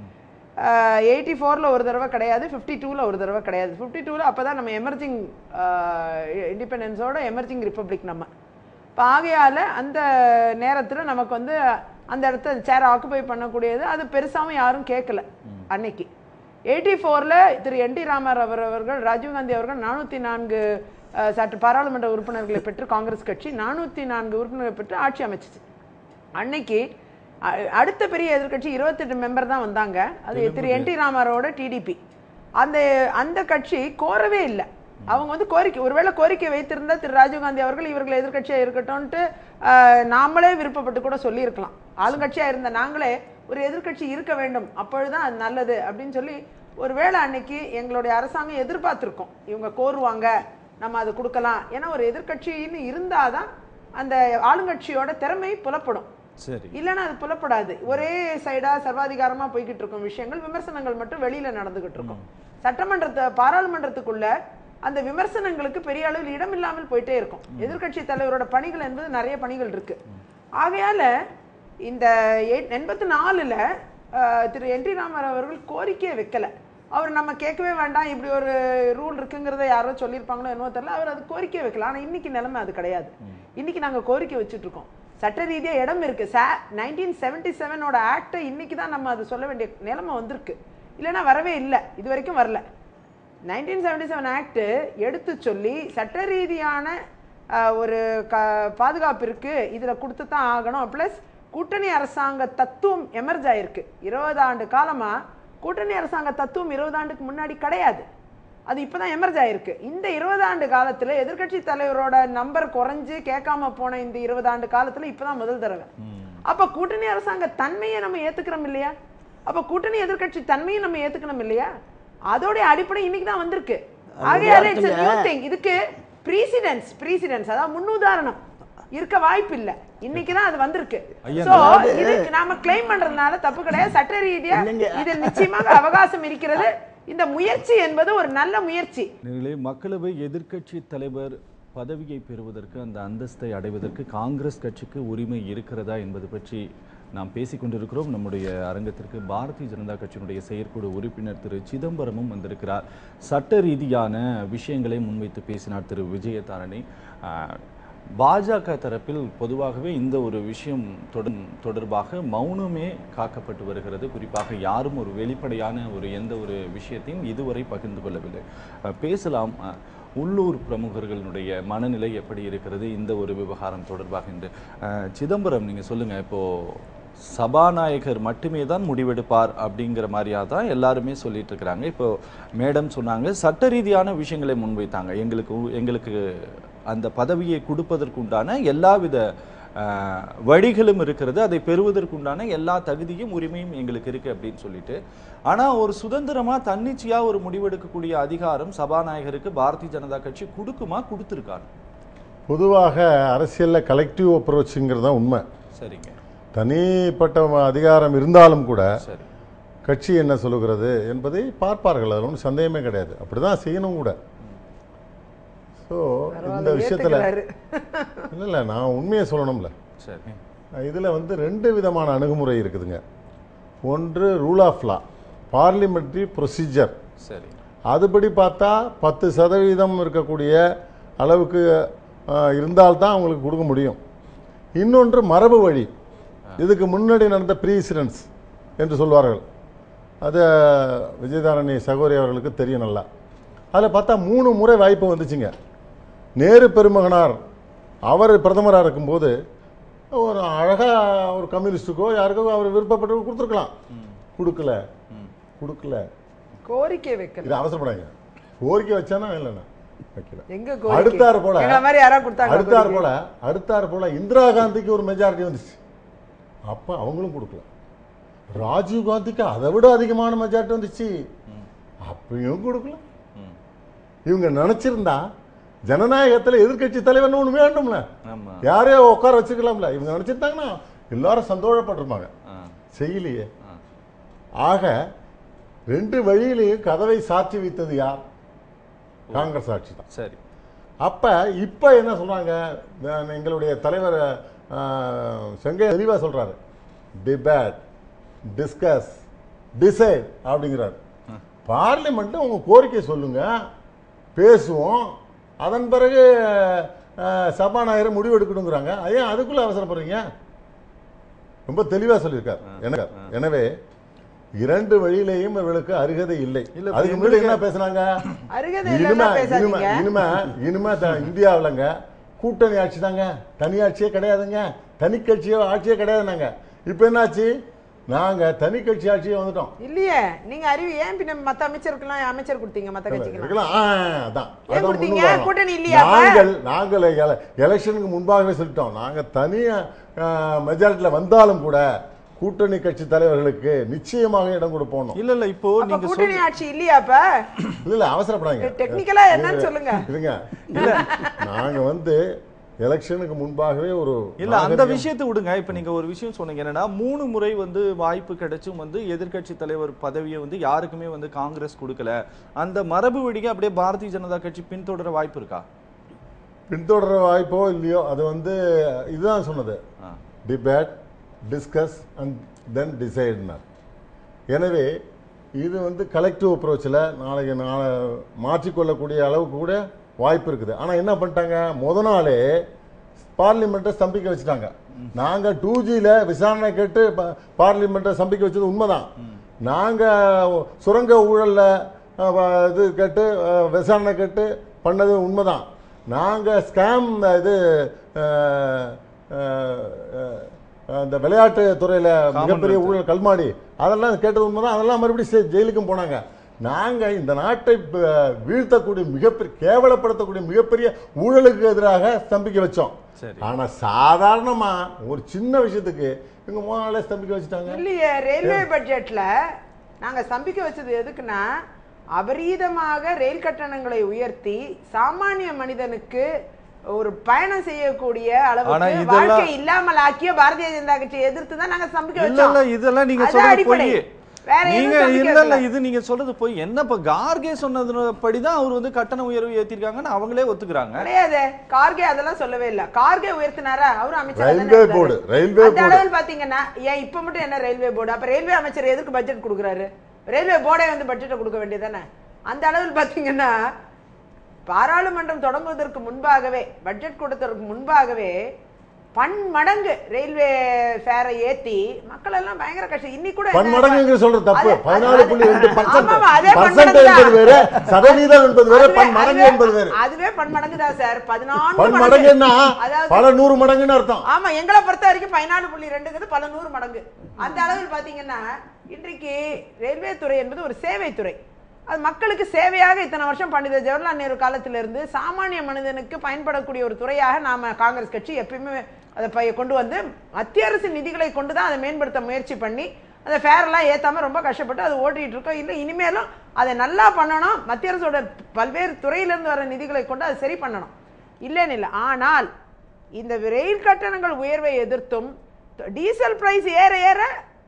எயிட்டி ஃபோரில் ஒரு தடவை கிடையாது ஃபிஃப்டி டூவில் ஒரு தடவை கிடையாது ஃபிஃப்டி டூவில் அப்போ தான் நம்ம எமர்ஜிங் இண்டிபெண்டன்ஸோட எமர்ஜிங் ரிப்பப்ளிக் நம்ம இப்போ ஆகையால் அந்த நேரத்தில் நமக்கு வந்து அந்த இடத்த சேர் ஆக்குபை பண்ணக்கூடியது அது பெருசாகவும் யாரும் கேட்கல அன்னைக்கு எயிட்டி ஃபோரில் திரு என் டி ராமர் அவர் அவர்கள் ராஜீவ்காந்தி அவர்கள் நானூற்றி நான்கு அஹ், சட்ட பாராளுமன்ற உறுப்பினர்களை பெற்று காங்கிரஸ் கட்சி நானூற்றி நான்கு உறுப்பினர்களை பெற்று ஆட்சி அமைச்சிச்சு அன்னைக்கு அ- அடுத்த பெரிய எதிர்க்கட்சி இருபத்தெட்டு மெம்பர் தான் வந்தாங்க அது திரு என் டி ராமரோட டிடிபி அந்த அந்த கட்சி கோரவே இல்லை அவங்க வந்து கோரிக்கை ஒருவேளை கோரிக்கை வைத்திருந்தா திரு ராஜீவ்காந்தி அவர்கள் இவர்கள் எதிர்க்கட்சியா இருக்கட்டும்ட்டு அஹ், நாமளே விருப்பப்பட்டு கூட சொல்லியிருக்கலாம் ஆளுங்கட்சியா இருந்த நாங்களே ஒரு எதிர்க்கட்சி இருக்க வேண்டும் அப்பொழுதுதான் அது நல்லது அப்படின்னு சொல்லி ஒருவேளை அன்னைக்கு எங்களுடைய அரசாங்கம் எதிர்பார்த்திருக்கோம் இவங்க கோருவாங்க நம்ம அது கொடுக்கலாம் ஏன்னா ஒரு எதிர்க்கட்சின்னு இருந்தாதான் அந்த ஆளுங்கட்சியோட திறமை புலப்படும் சரி இல்லைன்னா அது புலப்படாது ஒரே சைடா சர்வாதிகாரமா போய்கிட்டு இருக்கும் விஷயங்கள் விமர்சனங்கள் மட்டும் வெளியில நடந்துகிட்டு இருக்கும் சட்டமன்றத்தை பாராளுமன்றத்துக்குள்ள அந்த விமர்சனங்களுக்கு பெரிய அளவில் இடம் இல்லாமல் போயிட்டே இருக்கும் எதிர்க்கட்சி தலைவரோட பணிகள் என்பது நிறைய பணிகள் இருக்கு ஆகையால இந்த எண்பத்தி நாலுல அஹ், திரு என் டி ராமர் அவர்கள் கோரிக்கையை வைக்கல அவர் நம்ம கேட்கவே வேண்டாம் இப்படி ஒரு ரூல் இருக்குங்கிறத யாரோ சொல்லியிருப்பாங்களோ என்னவோ தெரியல அவர் அது கோரிக்கை வைக்கல ஆனா இன்னைக்கு நிலைமை அது கிடையாது இன்னைக்கு நாங்க கோரிக்கை வச்சுட்டு இருக்கோம் சட்ட ரீதியா இடம் இருக்கு சா நைன்டீன் செவன்டி செவனோட ஆக்டை இன்னைக்கு தான் நம்ம அது சொல்ல வேண்டிய நிலைமை வந்திருக்கு இல்லைன்னா வரவே இல்லை இது வரைக்கும் வரல நைன்டீன் செவன்டி செவன் ஆக்ட் எடுத்து சொல்லி சட்ட ரீதியான அஹ், ஒரு க பாதுகாப்பிற்கு இதில் கொடுத்து தான் ஆகணும் ப்ளஸ் கூட்டணி அரசாங்க தத்துவம் எமர்ஜ் ஆயிருக்கு இருபது ஆண்டு காலமா கூட்டணி அரசாங்க தத்துவம் இருபது ஆண்டுக்கு முன்னாடி கிடையாது அது இப்பதான் எமர்ஜ் ஆயிருக்கு இந்த இருபது ஆண்டு காலத்துல எதிர்க்கட்சி தலைவரோட நம்பர் குறைஞ்சு கேட்காம போன இந்த இருபது ஆண்டு காலத்துல இப்பதான் முதல் தடவை அப்ப கூட்டணி அரசாங்க தன்மையை நம்ம ஏத்துக்கிறோம் இல்லையா அப்ப கூட்டணி எதிர்க்கட்சி தன்மையை நம்ம ஏத்துக்கணும் இல்லையா அதோட அடிப்படை இன்னைக்கு தான் வந்திருக்கு ஆகையால it's a new thing. இதுக்கு பிரீசிடென்ஸ் பிரீசிடென்ஸ் அதாவது முன்னுதாரணம் இருக்க வாய்ப்பு இல்ல இன்னைக்கு தான் அது வந்திருக்கு ஐயா, சோ இதுக்கு நாம கிளைம் பண்றதுனால தப்பு கிடையாது சட்ட ரீதியா இல்லைங்க. இதில் நிச்சயமாக அவகாசம் இருக்கிறது இந்த முயற்சி என்பது ஒரு நல்ல முயற்சி நேர்களே மக்களவை எதிர்க்கட்சி தலைவர் பதவியை பெறுவதற்கு அந்த அந்தஸ்தை அடைவதற்கு காங்கிரஸ் கட்சிக்கு உரிமை இருக்கிறதா என்பது பற்றி நாம் பேசிக் கொண்டிருக்கிறோம் நம்முடைய அரங்கத்திற்கு பாரதிய ஜனதா கட்சியினுடைய செயற்குழு உறுப்பினர் திரு சிதம்பரமும் வந்திருக்கிறார் சட்ட ரீதியான விஷயங்களை முன்வைத்து பேசினார் திரு விஜயதாரணி ஆஹ், பாஜக தரப்பில் பொதுவாகவே இந்த ஒரு விஷயம் தொடர் தொடர்பாக மௌனமே காக்கப்பட்டு வருகிறது குறிப்பாக யாரும் ஒரு வெளிப்படையான ஒரு எந்த ஒரு விஷயத்தையும் இதுவரை பகிர்ந்து கொள்ளவில்லை அஹ் பேசலாம் அஹ் உள்ளூர் பிரமுகர்களுடைய மனநிலை எப்படி இருக்கிறது இந்த ஒரு விவகாரம் தொடர்பாக என்று அஹ் சிதம்பரம் நீங்க சொல்லுங்க இப்போ சபாநாயகர் மட்டுமே தான் முடிவெடுப்பார் அப்படிங்கிற மாதிரியா தான் எல்லாருமே சொல்லிட்டு இருக்கிறாங்க இப்போ மேடம் சொன்னாங்க சட்ட ரீதியான விஷயங்களை முன்வைத்தாங்க எங்களுக்கு உ- எங்களுக்கு அந்த பதவியை கொடுப்பதற்குண்டான எல்லாவித அஹ், வழிகளும் இருக்கிறது அதை பெறுவதற்குண்டான எல்லா தகுதியும் உரிமையும் எங்களுக்கு இருக்கு அப்படின்னு சொல்லிட்டு ஆனா ஒரு சுதந்திரமா தன்னிச்சையா ஒரு முடிவெடுக்கக்கூடிய அதிகாரம் சபாநாயகருக்கு பாரதிய ஜனதா கட்சி கொடுக்குமா கொடுத்துருக்காங்க பொதுவாக அரசியலில் கலெக்டிவ் அப்ரோச்சுங்கிறது தான் உண்மை சரிங்க தனிப்பட்ட அதிகாரம் இருந்தாலும் கூட சரி கட்சி என்ன சொல்லுகிறது என்பதை பார்ப்பார்கள் அதில் ஒன்றும் சந்தேகமே கிடையாது அப்படி தான் செய்யணும் கூட ஸோ இந்த பரவாயில்ல, விஷயத்தில் ஏத்துக்கிறாரு. இல்லை இல்லை நான் உண்மையை சொல்லணும்ல சரி இதில் வந்து ரெண்டு விதமான அணுகுமுறை இருக்குதுங்க ஒன்று rule of law parliamentary procedure சரி அதுபடி பார்த்தா பத்து சதவீதம் இருக்கக்கூடிய அளவுக்கு அஹ், இருந்தால்தான் அவங்களுக்கு கொடுக்க முடியும் இன்னொன்று மரபு வழி இதுக்கு முன்னாடி நடந்த ப்ரீசிடென்ஸ் என்று சொல்வார்கள் அது விஜயதாரணி சகோதரி அவர்களுக்கு தெரியும் நல்லா அதில் பார்த்தா மூணு முறை வாய்ப்பு வந்துச்சுங்க நேரு பெருமகனார் அவர் பிரதமராக இருக்கும்போது ஒரு அழகாக ஒரு கம்யூனிஸ்ட்டுக்கோ யாருக்கோ அவர் விருப்பப்பட்டு கொடுத்துருக்கலாம் கொடுக்கல கொடுக்கல கோரிக்கை வைக்கல இது அவசரப்படாங்க கோரிக்கை வச்சானா இல்லைண்ணா வைக்கல எங்க கோரிக்கை அடுத்தார் போல எங்களை மாதிரி யாராவது கொடுத்தாங்க அடுத்தார் போல அடுத்தார் போல இந்திரா காந்திக்கு ஒரு மெஜாரிட்டி வந்துச்சு அப்ப அவங்களும் கொடுக்கல ராஜீவ் காந்திக்கு அதை விட அதிகமான மெஜாரிட்டி வந்துச்சு அப்பயும் கொடுக்கல ம் இவங்க நினைச்சிருந்தா ஜனநாயகத்துல எதிர்க்கட்சி தலைவர்னு ஒண்ணு வேண்டும்ல ஆமா யாரையோ உட்கார வச்சுக்கலாம்ல இவங்க நினைச்சிருந்தாங்கன்னா எல்லாரும் சந்தோஷப்பட்டிருப்பாங்க ஆ செய்யலையே ஆ ஆக ரெண்டு வழியிலையும் கதவை சாட்சி வைத்தது யார் காங்கிரஸ் ஆட்சி தான் சரி அப்ப இப்ப என்ன சொல்றாங்க நான் எங்களுடைய தலைவர் அஹ், செங்கை தெளிவா சொல்றாரு டிபேட் டிஸ்கஸ் டிசைட் அப்படிங்கிறார் பார்லிமெண்ட்ல உங்க கோரிக்கை சொல்லுங்க பேசுவோம் அதன் பிறகு அஹ், சபாநாயகர் முடிவு எடுக்கணுங்கிறாங்க ஏன் அதுக்குள்ள அவசரப்படுறீங்க ரொம்ப தெளிவா சொல்லியிருக்கார் எனக்கு எனவே இரண்டு வழியிலேயும் இவர்களுக்கு அருகதை இல்லை இல்ல, இப்ப அதுக்கு முன்னாடி என்ன பேசுனாங்க அருகதை இனிமே இல்லைன்னா இனிமே பேசாதீங்க இனிமே இனிமே த- இந்தியாவுலங்க கூட்டணி ஆட்சி தாங்க தனி ஆட்சியே கிடையாதுங்க தனி கட்சியோ ஆட்சியே கிடையாதுனாங்க இப்போ என்னாச்சு நாங்க தனி கட்சி ஆட்சியே வந்துட்டோம் இல்லையே நீங்க அறிவு ஏன் பின்ன மத்த அமைச்சருக்கெல்லாம் அமைச்சர் கொடுத்தீங்க மத்த கட்சிக்கெல்லாம் இருக்கலாம் ஆ, அதான் ஏன் அதான் கொடுத்தீங்க? முன்னுக்கு வரணும். கூட்டணி இல்லையா அப்ப? நாங்கள் நாங்கள் எல- எலெக்ஷனுக்கு முன்பாகவே சொல்லிட்டோம் நாங்க தனியா மெஜாரிட்டியில வந்தாலும் கூட கூட்டணி கட்சி தலைவர்களுக்கு நிச்சயமாக இடம் கொடுப்போம் இல்ல இல்ல இப்போ அப்ப நீங்க கூட்டணி சொல் ஆட்சி இல்லையா அப்ப இல்ல இல்ல அவசரப்படாங்க டெக்னிக்கலா என்னன்னு சொல்லுங்க இருங்க இல்ல நாங்க வந்து எலெக்ஷனுக்கு முன்பாகவே ஒரு இல்ல அந்த நாகரிகம்- விஷயத்தை விடுங்க இப்ப நீங்க ஒரு விஷயம் சொன்னீங்க என்னன்னா மூணு முறை வந்து வாய்ப்பு கிடைச்சும் வந்து எதிர்க்கட்சி தலைவர் பதவியை வந்து யாருக்குமே வந்து காங்கிரஸ் கொடுக்கல அந்த மரபு வழியை அப்படியே பாரதிய ஜனதா கட்சி பின்தொடர வாய்ப்பு இருக்கா பின்தொடர வாய்ப்போ இல்லையோ அது வந்து இதுதான் சொன்னது ஆ. டிபேட் டிஸ்கஸ் அண்ட் தென் டிசைட்னார் எனவே இது வந்து கலெக்டிவ் அப்ரோச்சில் நாளைக்கு நாளை மாற்றிக்கொள்ளக்கூடிய அளவுக்கு கூட வாய்ப்பு இருக்குது ஆனால் என்ன பண்ணிட்டாங்க முத நாளே பார்லிமெண்ட்டை ஸ்தம்பிக்க வச்சுட்டாங்க நாங்கள் டூ ஜியில் விசாரணை கேட்டு ப- பார்லிமெண்ட்டை ஸ்தம்பிக்க வச்சது உண்மைதான் நாங்கள் சுரங்க ஊழலில் இது கேட்டு அஹ், விசாரணை கேட்டு பண்ணது உண்மைதான் நாங்கள் ஸ்கேம் இது அஹ், அஹ், அஹ், அந்த விளையாட்டு துறையில் மிகப்பெரிய ஊழல் கல்மாடி அதெல்லாம் கேட்டது உண்மைதான் அதெல்லாம் மறுபடியும் செ- ஜெயிலுக்கும் போனாங்க நாங்கள் இந்த நாட்டை ப- வீழ்த்தக்கூடிய மிகப்பெரிய கேவலப்படுத்தக்கூடிய மிகப்பெரிய ஊழலுக்கு எதிராக ஸ்தம்பிக்க வச்சோம் சரி. ஆனா சாதாரணமா ஒரு சின்ன விஷயத்துக்கு இவங்க மூணு நாளே ஸ்தம்பிக்க வச்சுட்டாங்க இல்லையே ரயில்வே பட்ஜெட்ல நாங்க ஸ்தம்பிக்க வச்சது எதுக்குன்னா அபரீதமாக ரயில் கட்டணங்களை உயர்த்தி சாமானிய மனிதனுக்கு ஒரு பயணம் செய்யக்கூடிய ஆனா அளவுக்கு இதெல்லாம்- வாழ்க்கை இல்லாமல் ஆக்கிய பாரதிய ஜனதா கட்சியை எதிர்த்து தான் நாங்க ஸ்தம்பிக்க இல்ல இல்ல வச்சோம் இதெல்லாம் நீங்க அதான் சொல்றது அடிப்படை. பொய் வேற எதுவும் நீங்க தம்பி இல்ல இல்ல கேட்கல. இது நீங்க சொல்றது போய் என்ன இப்ப கார்கே சொன்னதுபடிதான் அவர் வந்து கட்டண உயர்வு ஏத்திருக்காங்கன்னு அவங்களே ஒத்துக்கிறாங்க கிடையாது கார்கே அதெல்லாம் சொல்லவே இல்ல கார்கே உயர்த்தினாரா அவரும் அமைச்சர் ரயில்வே போர்டு ரயில்வே அந்த போர்டு அளவில் பாத்தீங்கன்னா ஏன் இப்ப மட்டும் என்ன ரயில்வே போர்டு அப்ப ரயில்வே அமைச்சர் எதுக்கு பட்ஜெட் கொடுக்குறாரு ரயில்வே போர்டே வந்து பட்ஜெட்டை கொடுக்க வேண்டியதானே அந்த அளவில் பாத்தீங்கன்னா பாராளுமன்றம் தொடங்குவதற்கு முன்பாகவே பட்ஜெட் கொடுத்ததற்கு முன்பாகவே பன்மடங்கு ரயில்வே ஃபேரை ஏத்தி மக்கள் எல்லாம் பயங்கர கஷ்டம் இன்னைக்கு கூட என்ன- பன்மடங்குங்க சொல்றது தப்பு அது- பதினாலு புள்ளி ரெண்டு பர்சன்ட் ஆமாமா, அதே பர்சன்ட் பன்மடங்கு என்பது வேற சதவீதம் என்பது வேற அதுவே- பன்மடங்கு அதுவே- என்பது வேற அதுவே பன்மடங்கு தான் சார் பதினான்கு பன்மடங்குன்னா அதாவது பல நூறு மடங்குன்னு அர்த்தம் ஆமா எங்களை பொறுத்த வரைக்கும் பதினாலு புள்ளி ரெண்டுங்கிறது பல நூறு மடங்கு அந்த அளவில் பாத்தீங்கன்னா இன்றைக்கு ரயில்வே துறை என்பது ஒரு சேவை துறை அது மக்களுக்கு சேவையாக இத்தனை வருஷம் பண்டித ஜவஹர்லால் நேரு காலத்திலிருந்து சாமானிய மனிதனுக்கு பயன்படக்கூடிய ஒரு துறையாக நாம காங்கிரஸ் கட்சி எப்பயுமே அதை ப- கொண்டு வந்து மத்திய அரசு நிதிகளை கொண்டு தான் அதை மேம்படுத்த முயற்சி பண்ணி அந்த ஃபேர்லாம் ஏத்தாம ரொம்ப கஷ்டப்பட்டு அது ஓட்டிட்டு இருக்கோம் இல்லை இனிமேலும் அதை நல்லா பண்ணணும் மத்திய அரசோட பல்வேறு துறையிலிருந்து வர நிதிகளை கொண்டு அதை சரி பண்ணணும் இல்லைன்னு இல்லை ஆனால் இந்த ரயில் கட்டணங்கள் உயர்வை எதிர்த்தும் டீசல் பிரைஸ் ஏற ஏற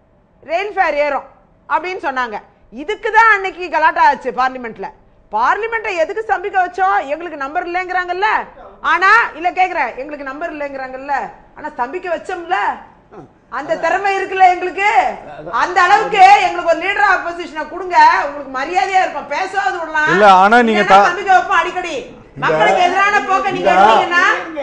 ரயில் ஃபேர் ஏறும் அப்படின்னு சொன்னாங்க இதுக்கு தான் அன்னைக்கு கலாட்டா ஆச்சு பார்லிமெண்ட்ல பார்லிமெண்ட்டை எதுக்கு ஸ்தம்பிக்க வச்சோம் எங்களுக்கு நம்பர் இல்லைங்கிறாங்கல்ல ஆனா இல்ல கேக்குறேன் எங்களுக்கு நம்பர் இல்லைங்கிறாங்கல்ல ஆனா ஸ்தம்பிக்க வச்சோம்ல அந்த திறமை இருக்குல்ல எங்களுக்கு அந்த அளவுக்கு எங்களுக்கு ஒரு லீடர் ஆப்போசிஷனை கொடுங்க உங்களுக்கு மரியாதையா இருக்கும் பேசாது விடலாம் இல்ல, ஆனா நீங்க இல்லைன்னா தா- ஸ்தம்பிக்க வைப்போம் அடிக்கடி மக்களுக்கு எதிரான போக்க நீங்க எடுத்தீங்கன்னா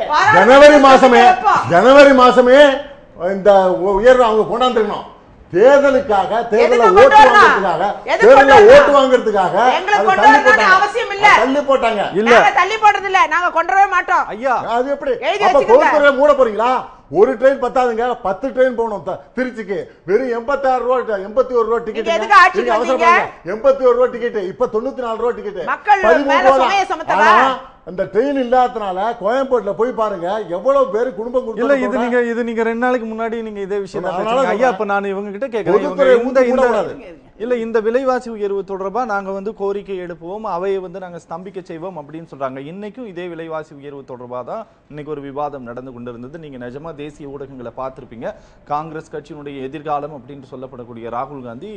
ஜனவரி பாராளுமன்றத்தை மாசமே வைப்போம். ஜனவரி மாசமே இந்த உயர்வு அவங்க கொண்டாந்துருக்கணும் தேர்தலுக்காக தேர்தல எதுக்கு ஓட்டு கொண்டு வரணும்? வாங்குறதுக்காக எதுக்கு தேர்தல கொண்டு வரணும்? ஓட்டு வாங்குறதுக்காக எங்களுக்கு அதை கொண்டு தள்ளி வரணும்னு போட்டாங்க அவசியம் இல்ல. அதை தள்ளி போட்டாங்க இல்ல. நாங்க தள்ளி போடுறது இல்ல நாங்க கொண்டுறவே மாட்டோம் ஐயா அது எப்படி எழுதி அப்ப வச்சுக்கோங்க. கொழுத்துறை மூட போறீங்களா ஒரு ட்ரெயின் பத்தாதுங்க பத்து ட்ரெயின் போகணும் த- திருச்சிக்கு வெறும் எண்பத்தாறு ரூபா எண்பத்தி ஒரு ரூபா டிக்கெட் நீங்க எதுக்கு ஆட்சிக்கு வந்தீங்க? எண்பத்தி ஒரு ரூபா டிக்கெட் இப்ப தொண்ணூத்தி நாலு ரூபா டிக்கெட் மக்கள் மேல சுமையை சுமத்தவா? அந்த ட்ரெயின் இல்லாதனால கோயம்பேட்ல போய் பாருங்க எவ்வளவு பேர் குடும்பம் இல்ல இது குடும்பம் நீங்க இது நீங்க ரெண்டு நாளைக்கு முன்னாடி நீங்க இதே விஷயம் தான் அதனால பேசுனீங்க. ஐயா சொல்றேன். இப்ப நான் இவங்க கிட்ட கேக்குறேன் இவங்க பொதுத்துறை இந்த ஊத்தி இந்த போடக்கூடாது. இல்ல இந்த விலைவாசி உயர்வு தொடர்பா நாங்க வந்து கோரிக்கை எடுப்போம் அவையை வந்து நாங்க ஸ்தம்பிக்க செய்வோம் அப்படின்னு சொல்றாங்க இன்னைக்கும் இதே விலைவாசி உயர்வு தொடர்பா தான் இன்னைக்கு ஒரு விவாதம் நடந்து கொண்டிருந்தது நீங்க நிஜமா தேசிய ஊடகங்களை பார்த்திருப்பீங்க காங்கிரஸ் கட்சியினுடைய எதிர்காலம் அப்படின்னு சொல்லப்படக்கூடிய ராகுல் காந்தி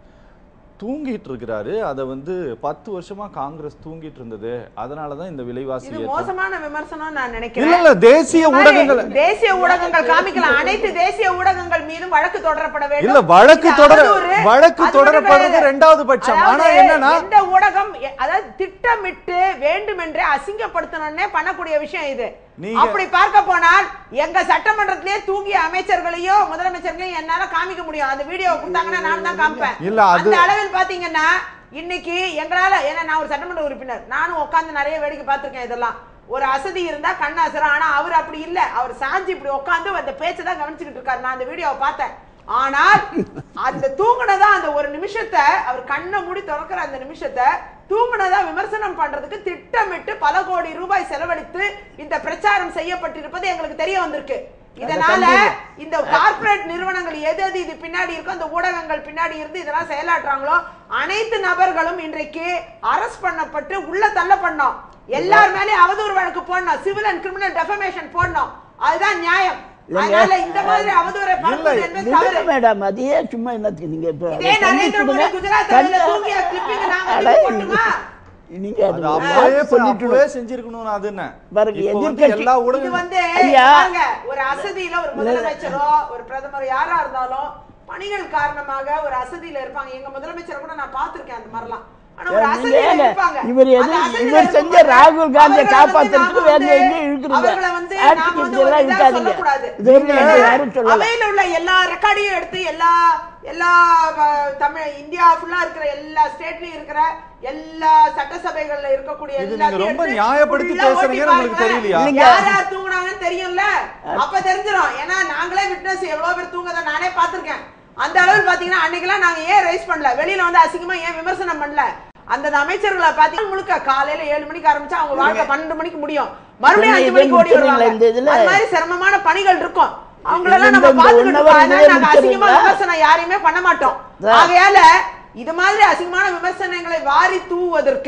தூங்கிட்டு இருக்கிறாரு அதை வந்து பத்து வருஷமா காங்கிரஸ் தூங்கிட்டு இருந்தது அதனாலதான் இந்த விலைவாசி இது ஏற்றம். மோசமான விமர்சனம் நான் இல்ல நினைக்கிறேன் இல்ல தேசிய இந்த மாதிரி ஊடகங்கள் தேசிய ஊடகங்கள் காமிக்கலாம் அனைத்து தேசிய ஊடகங்கள் மீதும் வழக்கு தொடரப்பட வேண்டும் இல்ல, வழக்கு இது தொடர- அவதூறு. வழக்கு அது மட்டும் தொடரப்படுறது கிடையாது. ரெண்டாவது பட்சம். ஆனா அதாவது என்னன்னா- எந்த ஊடகம் எ- அதாவது திட்டமிட்டு வேண்டுமென்றே அசிங்கப்படுத்தணும்னே பண்ணக்கூடிய விஷயம் இது நீங்க- அப்படி பார்க்க போனால் எங்க சட்டமன்றத்திலே தூங்கிய அமைச்சர்களையும் முதலமைச்சர்களையும் என்னால காமிக்க முடியும் அந்த வீடியோ கொடுத்தாங்கன்னா நான் தான் காமிப்பேன் இல்ல, அது- அந்த அளவில் பாத்தீங்கன்னா இன்னைக்கு எங்களால ஏன்னா நான் ஒரு சட்டமன்ற உறுப்பினர் நானும் உட்கார்ந்து நிறைய வேடிக்கை பார்த்திருக்கேன் இதெல்லாம் ஒரு அசதி இருந்தா கண் அசரம் ஆனா அவர் அப்படி இல்ல அவர் சாஞ்சி இப்படி உட்கார்ந்து அந்த பேச்சை தான் கவனிச்சுக்கிட்டு இருக்காரு நான் அந்த வீடியோவை பார்த்தேன் ஆனால் அந்த தூங்குனதா அந்த ஒரு நிமிஷத்தை அவர் கண்ணை மூடி திறக்கிற அந்த நிமிஷத்தை தூங்குனதா விமர்சனம் பண்றதுக்கு திட்டமிட்டு பல கோடி ரூபாய் செலவழித்து இந்த பிரச்சாரம் செய்யப்பட்டிருப்பது எங்களுக்கு தெரிய வந்திருக்கு இதனால இந்த கார்ப்பரேட் நிறுவனங்கள் எது எது இது பின்னாடி இருக்கோ அந்த ஊடகங்கள் பின்னாடி இருந்து இதெல்லாம் செயலாற்றுறாங்களோ அனைத்து நபர்களும் இன்றைக்கு அரஸ்ட் பண்ணப்பட்டு உள்ள தள்ளப்படணும் எல்லார் மேலயும் அவதூறு வழக்கு போடணும் சிவில் அண்ட் கிரிமினல் டெஃபமேஷன் போடணும் அதுதான் நியாயம் இல்லைங்க. அதனால இந்த மாதிரி அவதூறை பரப்புவது என்பது தவறு விடுங்க மேடம் அதையே சும்மா என்னத்துக்கு நீங்க இப்ப இதே நரேந்திர மோடி குஜராத் கண்ண- தூங்கிய clipping நாங்க அட, எடுத்து போட்டுமா? நீங்க அது அது ஒரு அப்பவே வார்த்தை அப்பவே சொல்லிட்டு செஞ்சிருக்கணும் அது என்ன பாருங்க, இப்போ வந்து எதிர்க்கட்சி- எல்லா இது ஊடகம் வந்து ஐயா. பாருங்க, ஒரு அசதியில ஒரு முதலமைச்சரோ ஒரு பிரதமர் யாரா இருந்தாலும் பணிகள் காரணமாக ஒரு அசதியில இருப்பாங்க எங்க முதலமைச்சரை கூட நான் பார்த்திருக்கேன் அந்த மாதிரிலாம் ஆனா ஒரு நீங்க அசதியில ஏங்க, இருப்பாங்க இவர் எது- அந்த அசதியில இவர் செஞ்ச இருக்கும்போது ராகுல் காந்தியை அவர்களை வந்து காப்பாத்துறதுக்கு நாம வேற வந்து- எங்கேயும் இழுக்குறீங்க. அவர்களை வந்து ஆட்சிக்கு நாம வந்து இதெல்லாம் ஒரு இதா இழுக்காதீங்க. சொல்லக்கூடாது. இது வரைக்கும் நீங்க யாரும் சொல்லல. அவையில உள்ள எல்லா ரெக்கார்டையும் எடுத்து எல்லா எல்லா அஹ், தமிழ் இந்தியா ஃபுல்லா இருக்கிற எல்லா ஸ்டேட்லயும் இருக்கிற எல்லா சட்டசபைகள்ல இருக்கக்கூடிய இது நீங்க எல்லாத்தையும் ரொம்ப எடுத்து நியாயப்படுத்தி full ஆ ஓட்டி பேசுறீங்கன்னு உங்களுக்கு பாருங்க. தெரியலையா? இல்லைங்க. யார் யார் தூங்குனாங்கன்னு தெரியும்ல அப்ப தெரிஞ்சிரும் ஏன்னா நாங்களே விட்னஸ் எவ்வளவு பேர் தூங்கத நானே பார்த்திருக்கேன் அந்த அளவில் பாத்தீங்கன்னா அன்னைக்கெல்லாம் நாங்க ஏன் ரைஸ் பண்ணல வெளியில வந்து அசிங்கமா ஏன் விமர்சனம் பண்ணல அந்த அமைச்சர்களை பாத்தீங்கன்னா முழுக்க காலையில ஏழு மணிக்கு ஆரம்பிச்சா அவங்க வாழ்க்கை பன்னெண்டு மணிக்கு முடியும் மறுபடியும் சொன்ன அஞ்சு இதே மணிக்கு ஓடி முடிச்சிடுறீங்களா வருவாங்க இந்த இதுல? அது மாதிரி சிரமமான பணிகள் இருக்கும் அவங்களெல்லாம் இந்த- நம்ம இந்த பாத்துக்கிட்டு one இருக்கோம் hour அதனால இதுலயே நாங்க அசிங்கமா முடிச்சிடுறீங்களா? விமர்சனம் யாரையுமே பண்ண மாட்டோம் சார். ஆகையால இது மாதிரி அசிங்கமான விமர்சனங்களை வாரி தூவதற்கு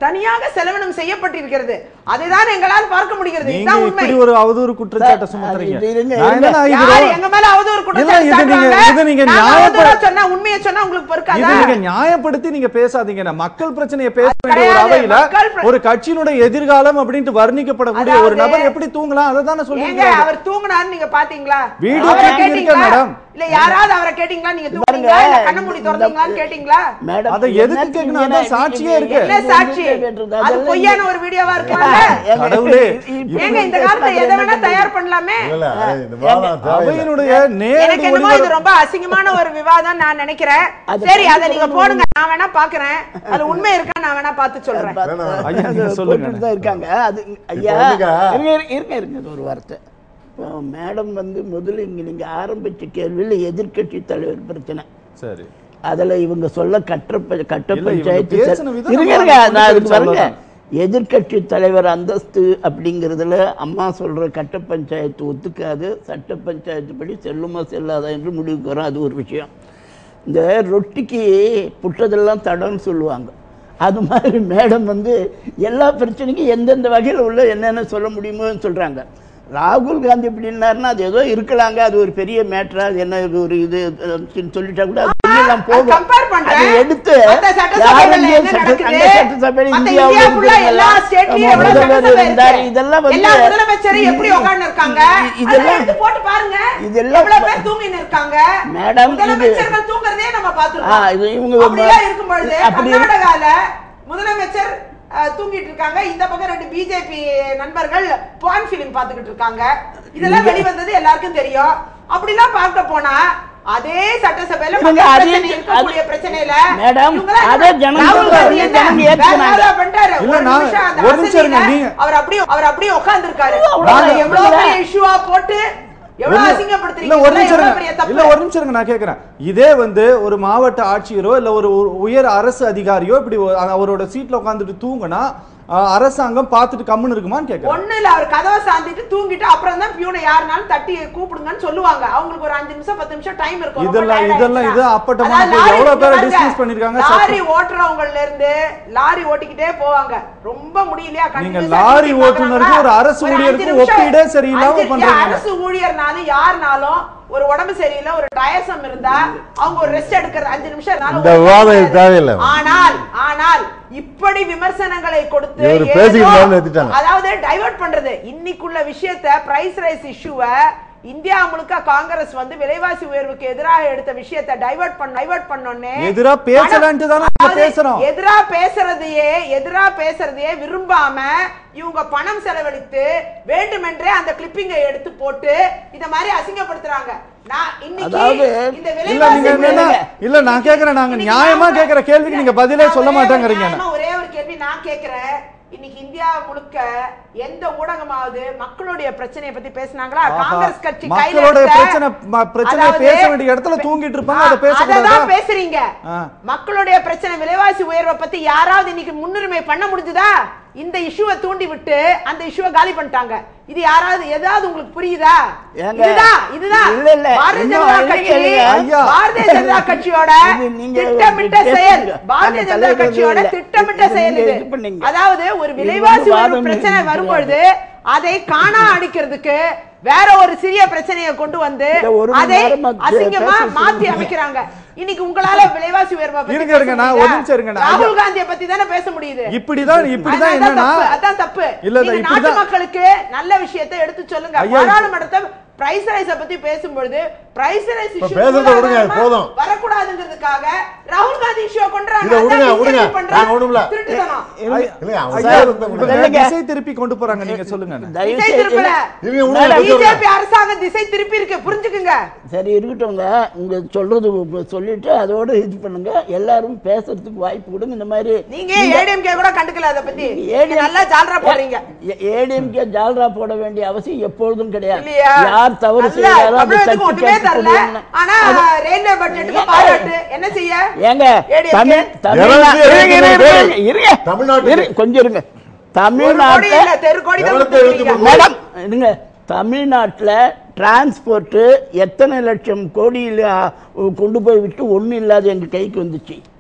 தனியாக செலவினம் செய்யப்பட்டிருக்கிறது அதுதான் எங்களால் பார்க்க முடிகிறது நீங்க இதுதான் உண்மை இப்படி ஒரு அவதூறு குற்றச்சாட்டை சார், சுமத்துறீங்க அது இருங்க, நான் இருங்க. என்னன்னா இது யார் ஒரு- எங்க மேல அவதூறு இல்ல, குற்றச்சாட்டு இது நீங்க- சாட்டுறாங்க? இது நீங்க நாங்க நியாயப்ப- அவதூறா சொன்னா உண்மையை சொன்னா உங்களுக்கு இது பொறுக்காதா நீங்க நியாயப்படுத்தி நீங்க பேசாதீங்க நான் மக்கள் பிரச்சனையை பேச வேண்டிய ஒரு கிடையாது, அவையில மக்கள் பிர- ஒரு கட்சியினுடைய எதிர்காலம் அப்படின்ட்டு வர்ணிக்கப்படக்கூடிய ஒரு அதாவது- நபர் எப்படி தூங்கலாம் அதை தானே ஏங்க சொல்லிருக்காங்க அவர் தூங்குனாரு நீங்க பாத்தீங்களா வீடியோ அவரை clipping இருக்கு கேட்டீங்களா? மேடம். இல்ல யாராவது அவரை கேட்டீங்களா நீங்க பாருங்க, தூங்குனீங்களா இல்ல கண்ண மூடி இந்த- திறந்தீங்களான்னு கேட்டீங்களா மேடம் அதை எதுக்கு என்ன கேட்கணும்? நீங்க- அதான் சாட்சியே இருக்கு. என்ன சாட்சி கேட்டுறது, அது அதெல்லாம் பொய்யான இங்க- ஒரு வீடியோவா இருக்கலாம்ல ஏங்க, கடவுளே, இப்ப ஏங்க இந்த காலத்துல எதை வேணா தயார் பண்ணலாமே இல்ல இந்த வாதம் தேவையில்லை. அவையினுடைய எனக்கு நேரடி என்னமோ இது ஒளிபரப்பு ரொம்ப அசிங்கமான ஒரு விவாதம் நான் நினைக்கிறேன் அது சரி அதை நீங்க கண்டிப்பா போடுங்க நான் வேணா பாக்குறேன் அதுல உண்மை இருக்கா நான் வேணா பார்த்து சொல்றேன் வேணாம். ஐயா, நீங்க அது சொல்லுங்க. போட்டுட்டு தான் இருக்காங்க அது ஐயா வந்துங்க. இருங்க இருங்க, இருங்க இருங்க இது ஒரு வார்த்தை இப்போ மேடம் வந்து முதல்ல இங்க நீங்க ஆரம்பிச்ச கேள்வியில் எதிர்க்கட்சி தலைவர் பிரச்சனை சரி அதுல இவங்க சொல்ல கட்ட ப- கட்ட இல்ல, இவங்க பஞ்சாயத்து பேசின ச- விதம் இருங்க, நம்ம இருங்க, கொண்டு நான் போய் அதுக்கு பாருங்க சொல்லலாம். எதிர்க்கட்சி தலைவர் அந்தஸ்து அப்படிங்கிறதுல அம்மா சொல்ற கட்ட பஞ்சாயத்து ஒத்துக்காது சட்ட பஞ்சாயத்து படி செல்லுமா செல்லாதா என்று முடிவுக்கு வரும் அது ஒரு விஷயம் இந்த ரொட்டிக்கு புட்டதெல்லாம் தடம்னு சொல்லுவாங்க அது மாதிரி மேடம் வந்து எல்லா பிரச்சனைக்கும் எந்தெந்த வகையில் உள்ள என்னென்ன சொல்ல முடியுமோன்னு சொல்றாங்க ராகுல் காந்தி எப்படின்னாருன்னா அது ஏதோ இருக்கலாங்க அது ஒரு பெரிய மேட்ரா அது என்ன இது ஒரு இது அப்படின்னு சொல்லிட்டா கூட அது எல்லாம் போகும் கம்பேர் பண்றேன் அதை எடுத்து மத்த சட்டசபைகள்ல யாரெங்கே என்ன சட்ட- நடக்குது? அந்த சட்டசபையில மத்த இந்தியாவுல இந்தியாவுக்குள்ள எல்லா இருக்கிறவங்க ஸ்டேட்லயும் எல்லாம் எவ்வளவு முதல்வர் சட்டசபை இருந்தார் இருக்கு? இதெல்லாம் வந்து எல்லா முதலமைச்சரும் எப்படி உட்கார்ந்து இருக்காங்க இ- இதெல்லாம் எடுத்து போட்டு பாருங்க இதெல்லாம் எவ்வளவு பேர் தூங்கின்னு இருக்காங்க மேடம், இது- முதலமைச்சர்கள் தூங்குறதே நம்ம ஆ, பார்த்திருக்கோம் இது இவங்க அப்படிலாம் இருக்கும் பொழுது அப்படி இருக்கு. கர்நாடகால முதலமைச்சர் அஹ், தூங்கிட்டு இருக்காங்க இந்த பக்கம் ரெண்டு பிஜேபி நண்பர்கள் பான் பிலிம் பாத்துக்கிட்டு இருக்காங்க இதெல்லாம் வெளிவந்தது எல்லாருக்கும் தெரியும் அப்படிலாம் பார்க்க போனா அதே சட்டசபையில இவங்க மக்கள் அதே- பிரச்சனை இருக்கக்கூடிய பிரச்சனையில மேடம், இவங்கெல்லாம் அதே என்ன? ஜனங்க ராகுல் சொல்றாங்க, காந்தி என்ன? ஜனங்க வேற ஏத்துக்குனாங்க. ஏதாவது பண்ணிட்டாரு. இல்ல, ஒரு நான் நிமிஷம் அந்த ஒரு நிமிஷம் இருங்க, அசதியில நீங்க- அவர் அப்படியே அவர் அப்படியே உட்கார்ந்திருக்காரு அவ்வளவுதான். அதை எவ்வளவு இல்ல. பெரிய இஷ்யூவா போட்டு எவ்வளவு இல்ல, அசிங்கப்படுத்துறீங்க இல்ல, ஒரு இதெல்லாம் நிமிஷம் எவ்வளவு பெரிய இருங்க. இல்ல தப்பு ஒரு நிமிஷம் இருங்க நான் கேக்குறேன் இதே வந்து ஒரு மாவட்ட ஆட்சியரோ இல்ல ஒரு ஒரு உயர் அரசு அதிகாரியோ இப்படி ஒரு- அவரோட சீட்ல உட்கார்ந்துட்டு தூங்குனா அஹ், அரசாங்கம் பார்த்துட்டு கம்முன்னு இருக்குமான்னு கேக்குறேன் ஒண்ணு இல்ல அவர் கதவை சாந்திட்டு தூங்கிட்டு அப்புறம் தான் பியூனை யாருனாலும் தட்டி கூப்பிடுங்கன்னு சொல்லுவாங்க அவங்களுக்கு ஒரு அஞ்சு நிமிஷம் பத்து நிமிஷம் டைம் இருக்கும் ரொம்ப இதெல்லாம்- tired இதெல்லாம் ஆயிடுச்சுன்னா. இது அப்பட்டமான அதாவது பொய். லாரி எவ்வளவு பேரை பாருங்க, dismiss பண்ணிருக்காங்க, லாரி சத்தம். ஓட்டுறவங்கல இருந்து லாரி ஓட்டிக்கிட்டே போவாங்க ரொம்ப முடியலையா நீங்க continuous ஆ லாரி நிறுத்தி ஓட்டுநருக்கும் ஒரு அரசு ஒரு அஞ்சு ஊழியருக்கும் நிமிஷம் ஒப்பீடே சரியில்லாம அஞ்சு- பண்றீங்க. அரசு ஊழியர்னாலும் யாருனாலும் ஒரு உடம்பு சரியில்லை ஒரு டயசம் இருந்தா அவங்க ஒரு ரெஸ்ட் எடுக்கிறது அஞ்சு நிமிஷம் இருந்தாலும் இந்த ஒரு விவாதம் முடியாது. தேவையில்லை. ஆனால் ஆனால் இப்படி விமர்சனங்களை கொடுத்து இவரு ஏதோ- பேசிக்கிட்டு நிறுத்திட்டாங்க. அதாவது டைவர்ட் பண்றது இன்னைக்குள்ள விஷயத்த பிரைஸ் ரைஸ் இஷ்யூவை இந்தியா முழுக்க காங்கிரஸ் வந்து விலைவாசி உயர்வுக்கு எதிராக எடுத்த விஷயத்தை டைவர்ட் பண்ண டைவர்ட் பண்ணோன்னே எதிரா பேசலான்ட்டு தானே நம்ம அதாவது பேசுறோம். எதிரா பேசுறதையே எதிரா பேசுறதையே விரும்பாம இவங்க பணம் செலவழித்து வேண்டுமென்றே அந்த கிளிப்பிங்கை எடுத்து போட்டு இத மாதிரி அசிங்கப்படுத்துறாங்க நான் இன்னைக்கு அதாவது, இந்த இல்ல விலைவாசி நீங்க என்னன்னா உயர்வு- இல்ல நான் கேக்குறேன் நாங்க இன்னைக்கு நியாயமா நான் கேக்குற கேள்விக்கு நீங்க பதிலே நான் சொல்ல ஒரே ஒரு மாட்டேங்கிறீங்க நியாயமா ஒரே ஒரு கேள்வி நான் கேக்குறேன் இன்னைக்கு இந்தியா முழுக்க எந்த ஊடகமாவது மக்களுடைய பிரச்சனையை பத்தி பேசுனாங்களா ஆஹா. காங்கிரஸ் கட்சி கையில மக்களுடைய எடுத்த- பிரச்சனை ம- பிரச்சனையை அதாவது- பேச வேண்டிய இடத்துல தூங்கிட்டு இருப்பாங்க, அதை ஆ, பேசக்கூடாதா? அததான் பேசுறீங்க ஆ. மக்களுடைய பிரச்சனை விலைவாசி உயர்வை பத்தி யாராவது இன்னைக்கு முன்னுரிமை பண்ண முடிஞ்சுதா இந்த இஷ்யூவை தூண்டி விட்டு அந்த இஷ்யூவை காலி பண்ணிட்டாங்க இது யாராவது ஏதாவது உங்களுக்கு புரியுதா ஏங்க, இதுதான் இதுதான் இல்ல, இல்ல, பாரதிய இன்னும் ஜனதா இல்லைங்க, கட்சி இல்லைங்க. ஐயா. பாரதிய ஜனதா கட்சியோட இது நீங்க திட்டமிட்ட பேசுங்க. செயல் நாங்க பாரதிய ஜனதா தலையிடுறது கட்சியோட இல்ல. திட்டமிட்ட இது செயல் நீங்க இது இது பண்ணீங்க. அதாவது ஒரு இது விலைவாசி வந்து உயர்வு வாதம் பிரச்சனை கிடையாது. வரும்பொழுது அதை காணா அடிக்கிறதுக்கு வேற ஒரு சிறிய பிரச்சனையை கொண்டு வந்து இத ஒரு மணி அதை நேரமா அசிங்கமா பேசி மாத்தி சொல்லுங்க. அமைக்கிறாங்க இன்னைக்கு உங்களால விலைவாசி உயர்வை பத்தி இருங்க, பேச இருங்க, நான் முடியுதா? ஒரு நிமிஷம் இருங்க, நான் ராகுல் காந்தியை பத்தி தானே பேச முடியுது இப்படிதான் இப்படிதான் அதான் என்னன்னா தப்பு, அதான் தப்பு இல்ல, இல்ல, நீங்க நாட்டு இப்படிதான் மக்களுக்கு நல்ல விஷயத்தை எடுத்து சொல்லுங்க ஐயா, பாராளுமன்றத்தை பிரைஸ் ரைஸ பத்தி பேசும்பொழுது பிரைஸ் ரைஸ் இப்ப பேசுறத விடுங்க, போதும். வரக்கூடாதுங்கிறதுக்காக ராகுல் காந்தி இஷ்யூ கொண்டுறாங்க இதை விடுங்க, அதான் விடுங்க. BJP பண்ற நாங்க ஒண்ணுமில்ல. திருட்டுத்தனம். ஐயா, இல்லையா, அவங்க ஐயா, சார் இவங்க இல்லைங்க. திசை திருப்பி கொண்டு போறாங்க நீங்க சொல்லுங்க தயவு திசை செய்து- திருப்பல. இவங்க விடுங்க, மேடம், பேசுவாங்க. பிஜேபி அரசாங்கம் திசை திருப்பி இருக்கு புரிஞ்சுக்குங்க சரி இருக்கட்டும்ங்க இங்க சொல்றது இப்ப சொல்லிட்டு அதோட இது பண்ணுங்க எல்லாரும் பேசுறதுக்கு வாய்ப்பு கொடுங்க இந்த மாதிரி நீங்க ஏடிஎம்கே கூட கண்டுக்கல அத பத்தி ADMK நீங்க நல்லா ஜால்ரா போடுறீங்க ஏடிஎம்கே ஜால்ரா போட வேண்டிய அவசியம் எப்பொழுதும் கிடையாது இல்லையா யார் தவறு நல்ல செய்யறாரோ அதை தமிழகத்துக்கு தட்டி ஒண்ணுமே கேட்டு தரல போடுவாங்க. ஆனா ரயில்வே பட்ஜெட்டுக்கு பாராட்டு என்ன செய்ய ஏங்க ADMK? தமிழ் தமிழ்நா- இருநூத்தி இருங்க, இருங்க, எழுபத்தி இருங்க, இருங்க. தமிழ்நாட்டுக்கு. இரு, கொஞ்சம் இருங்க ஒரு கோடி தமிழ்நாட்டுல இல்ல தெரு கோடி தான் இருநூத்தி கொடுத்திருக்கீங்க. எழுபத்தி மேடம் இருங்க தமிழ்நாட்டில் டிரான்ஸ்போர்ட் எத்தனை லட்சம் கோடியில் கொண்டு போய் விட்டு ஒன்றும் இல்லாத எங்க கைக்கு வந்துச்சு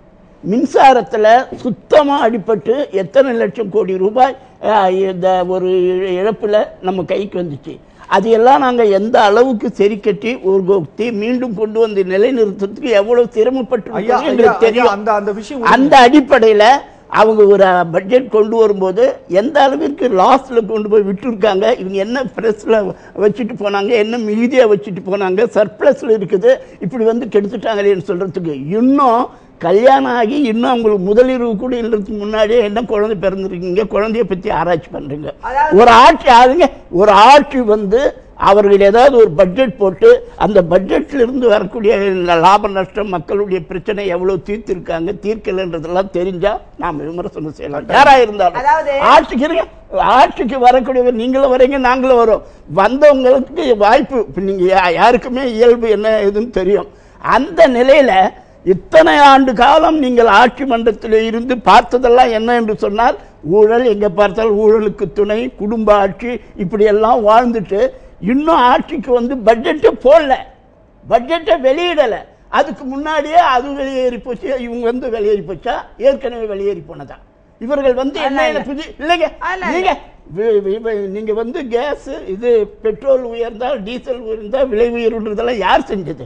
மின்சாரத்தில் சுத்தமாக அடிபட்டு எத்தனை லட்சம் கோடி ரூபாய் அஹ், இந்த ஒரு இழப்பில் நம்ம கைக்கு வந்துச்சு அது எல்லாம் நாங்கள் எந்த அளவுக்கு சரி கட்டி ஒரு கொத்தி மீண்டும் கொண்டு வந்து நிலைநிறுத்தத்துக்கு எவ்வளவு சிரமப்பட்டு ஐயா ஐயா, எங்களுக்கு ஐயா தெரியும் அந்த அந்த விஷயம் அந்த அடிப்படையில் அவங்க ஒரு பட்ஜெட் கொண்டு வரும்போது எந்த அளவிற்கு லாஸ்ட்ல கொண்டு போய் விட்டுருக்காங்க இவங்க என்ன ப்ரெஸ்ல வச்சுட்டு போனாங்க என்ன மீதியா வச்சுட்டு போனாங்க சர்ப்ளஸ்ல இருக்குது இப்படி வந்து கெடுத்துட்டாங்களேன்னு சொல்றதுக்கு இன்னும் கல்யாணம் ஆகி இன்னும் அவங்களுக்கு முதலிரவு கூட இல்லறதுக்கு முன்னாடியே என்ன குழந்தை பிறந்திருக்கீங்க குழந்தைய பத்தி ஆராய்ச்சி பண்றீங்க அதாவது- ஒரு ஆட்சி ஆளுங்க ஒரு ஆட்சி வந்து அவர்கள் ஏதாவது ஒரு பட்ஜெட் போட்டு அந்த பட்ஜெட்ல இருந்து வரக்கூடிய லாப நஷ்டம் மக்களுடைய பிரச்சனை எவ்வளவு தீர்த்திருக்காங்க தீர்க்கலன்றதெல்லாம் தெரிஞ்சா நாம விமர்சனம் செய்யலாம் யாரா இருந்தாலும் அதாவது- ஆட்சிக்கு இருங்க ஆட்சிக்கு வரக்கூடியவர் நீங்களும் வரீங்க நாங்களும் வரோம் வந்தவங்களுக்கு வாய்ப்பு இப்ப நீங்க யா- யாருக்குமே இயல்பு என்ன ஏதுன்னு தெரியும் அந்த நிலையில இத்தனை ஆண்டு காலம் நீங்கள் ஆட்சி மன்றத்தில் இருந்து பார்த்ததெல்லாம் என்ன என்று சொன்னால் ஊழல் எங்க பார்த்தால் ஊழலுக்கு துணை குடும்ப ஆட்சி இப்படி எல்லாம் வாழ்ந்துட்டு இன்னும் ஆட்சிக்கு வந்து பட்ஜெட்டே போடல பட்ஜெட்டை வெளியிடல அதுக்கு முன்னாடியே அது வெளியேறி போச்சு இவங்க வந்து வெளியேறி போச்சா ஏற்கனவே வெளியேறி போனதா இவர்கள் வந்து என்ன இல்ல, இல்ல. புது இல்லைங்க இல்ல, நீங்க வி- வி- வி- நீங்க வந்து கேஸ் இது பெட்ரோல் உயர்ந்தால் டீசல் உயர்ந்தால் விலை உயர்வுன்றதெல்லாம் யார் செஞ்சது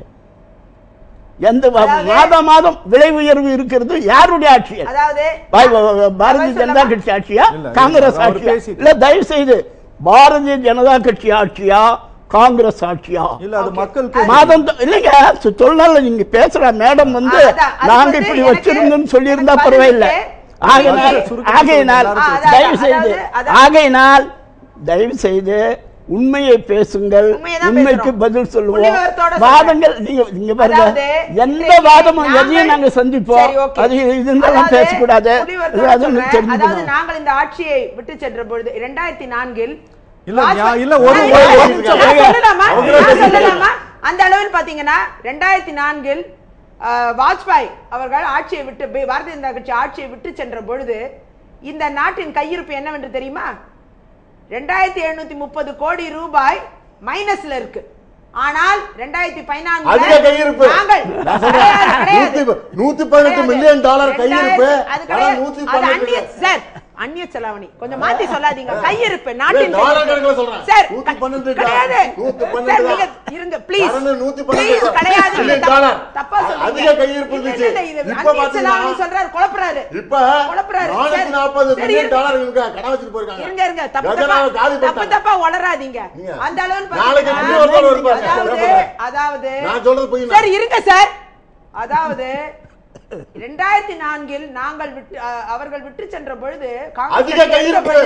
எந்த வா- அதாவது- மாதம் மாதம் விலை உயர்வு இருக்கிறது யாருடைய ஆட்சி அது? அதாவது பாய் வா- வா- பாரதிய அவர் ஜனதா சொல்லலாம். கட்சி ஆட்சியா இல்ல, காங்கிரஸ் அவர் ஆட்சியா பேசிட்டு- இல்ல தயவு செய்து பாரதிய ஜனதா கட்சி ஆட்சியா காங்கிரஸ் ஆட்சியா இல்ல அது Okay. மக்களுக்கு மாதம் த- இல்லைங்க சொ- சொல்லல நீங்க பேசுற மேடம் வந்து ஆ, அதான். அது நாங்க வந்து இப்படி எனக்கு- வச்சிருந்தோம்னு சொல்லியிருந்தா எனக்கு பரவாயில்ல பதிலுக்கு ஆகையினால் நீங்க சுருக்கமா ஆகையினால் சொல்லுங்க, எல்லாரும் தயவு பேசுங்க. செய்து அதாவது- அதாவது- ஆகையினால் தயவு செய்து உண்மையை பேசுங்கள் உண்மையை தான் உண்மைக்கு பேசுறோம். பதில் சொல்லுவோம் புள்ளிவிவரத்தோட சொல்றேன். வாதங்கள் நீங்க நீங்க பாருங்க அதாவது, எந்த இன்னைக்கு வாதமும் நாங்கள்- எதையும் நாங்க சந்திப்போம் சரி, okay. அது இதுன்றெல்லாம் அதாவது, பேசக்கூடாது புள்ளிவிவரத்தோட அது சொல்றேன். அதாவது தெரிஞ்சுக்கணும் நாங்கள் இந்த ஆட்சியை விட்டு சென்ற பொழுது இரண்டாயிரத்தி நான்கில் இல்ல, வாஜ்பாய்- ஞா- இல்ல, ஒரு- நான் ஒரு- நான் ஒரு நிமிஷம் நான் இருங்க. சொல்லலாமா? அவங்களே நான் பேசிட்டு சொல்லலாமா? அந்த அளவில் பாத்தீங்கன்னா ரெண்டாயிரத்தி நான்கில் அஹ், வாஜ்பாய் அவர்கள் ஆட்சியை விட்டு பி- பாரதிய ஜனதா கட்சி ஆட்சியை விட்டு சென்ற பொழுது இந்த நாட்டின் கையிருப்பு என்னவென்று தெரியுமா ரெண்டாயிரத்தி எழுநூத்தி முப்பது கோடி ரூபாய் மைனஸ்ல இருக்கு ஆனால் ரெண்டாயிரத்தி பதினான்கு அதிக கையிருப்பு. நாங்கள் நான் சொல்றேன். கிடையாது, கிடையாது. நூத்தி- நூத்தி பதினெட்டு கிடையாது. மில்லியன் டாலர் கையிருப்பு. ரெண்டாயிரத்தி- அது ஆனா கிடையாது. நூத்தி அது பன்னெண்டு அந்நிய சார் அந்நிய செலாவணி கொஞ்சம் மாத்தி சொல்லாதீங்க கையிருப்பு நாட்டின் டாலர் கையிருப்பு. கணக்குல சொல்றேன். சார் நூத்தி பன்னெண்டு கிடையாது நூத்தி சார் பன்னெண்டு நீங்க தான். இருங்க ப்ளீஸ் கரண்ட் நூத்தி பன்னெண்டு ப்ளீஸ் கிடையாது மில்லியன் நீங்க தப்பா- டாலர். தப்பா சொல்றீங்க அதிக கையிருப்பு இல்ல, இருந்துச்சு. இல்ல, இது இப்ப அந்நிய பாத்தீங்கன்னா- செலாவணி சொல்றாரு குழப்புறாரு இப்ப குழப்புறாரு. நானூத்தி சரி, நாற்பது சரி, மில்லியன் இருங்க. டாலர் இவங்க கடன் வச்சுட்டு போயிருக்காங்க இருங்க இருங்க தப்பு கஜனாவை தப்பா காலி தப்பு பண்ணிட்டாங்க. தப்பா உளறாதீங்க நீங்க. அந்த அளவுன்னு நாளைக்கு பாத்தீங்கன்னா, இன்னொரு தடவை வருவாங்க. அதாவது கேட்பாங்க. அதாவது நான் சொல்றது பொய்னா? சரி இருங்க சார் அதாவது ரெண்டாயிரத்தி நான்கில் நாங்கள் விட்டு அஹ், அவர்கள் விட்டு சென்ற பொழுது அதிக கையிருப்பு.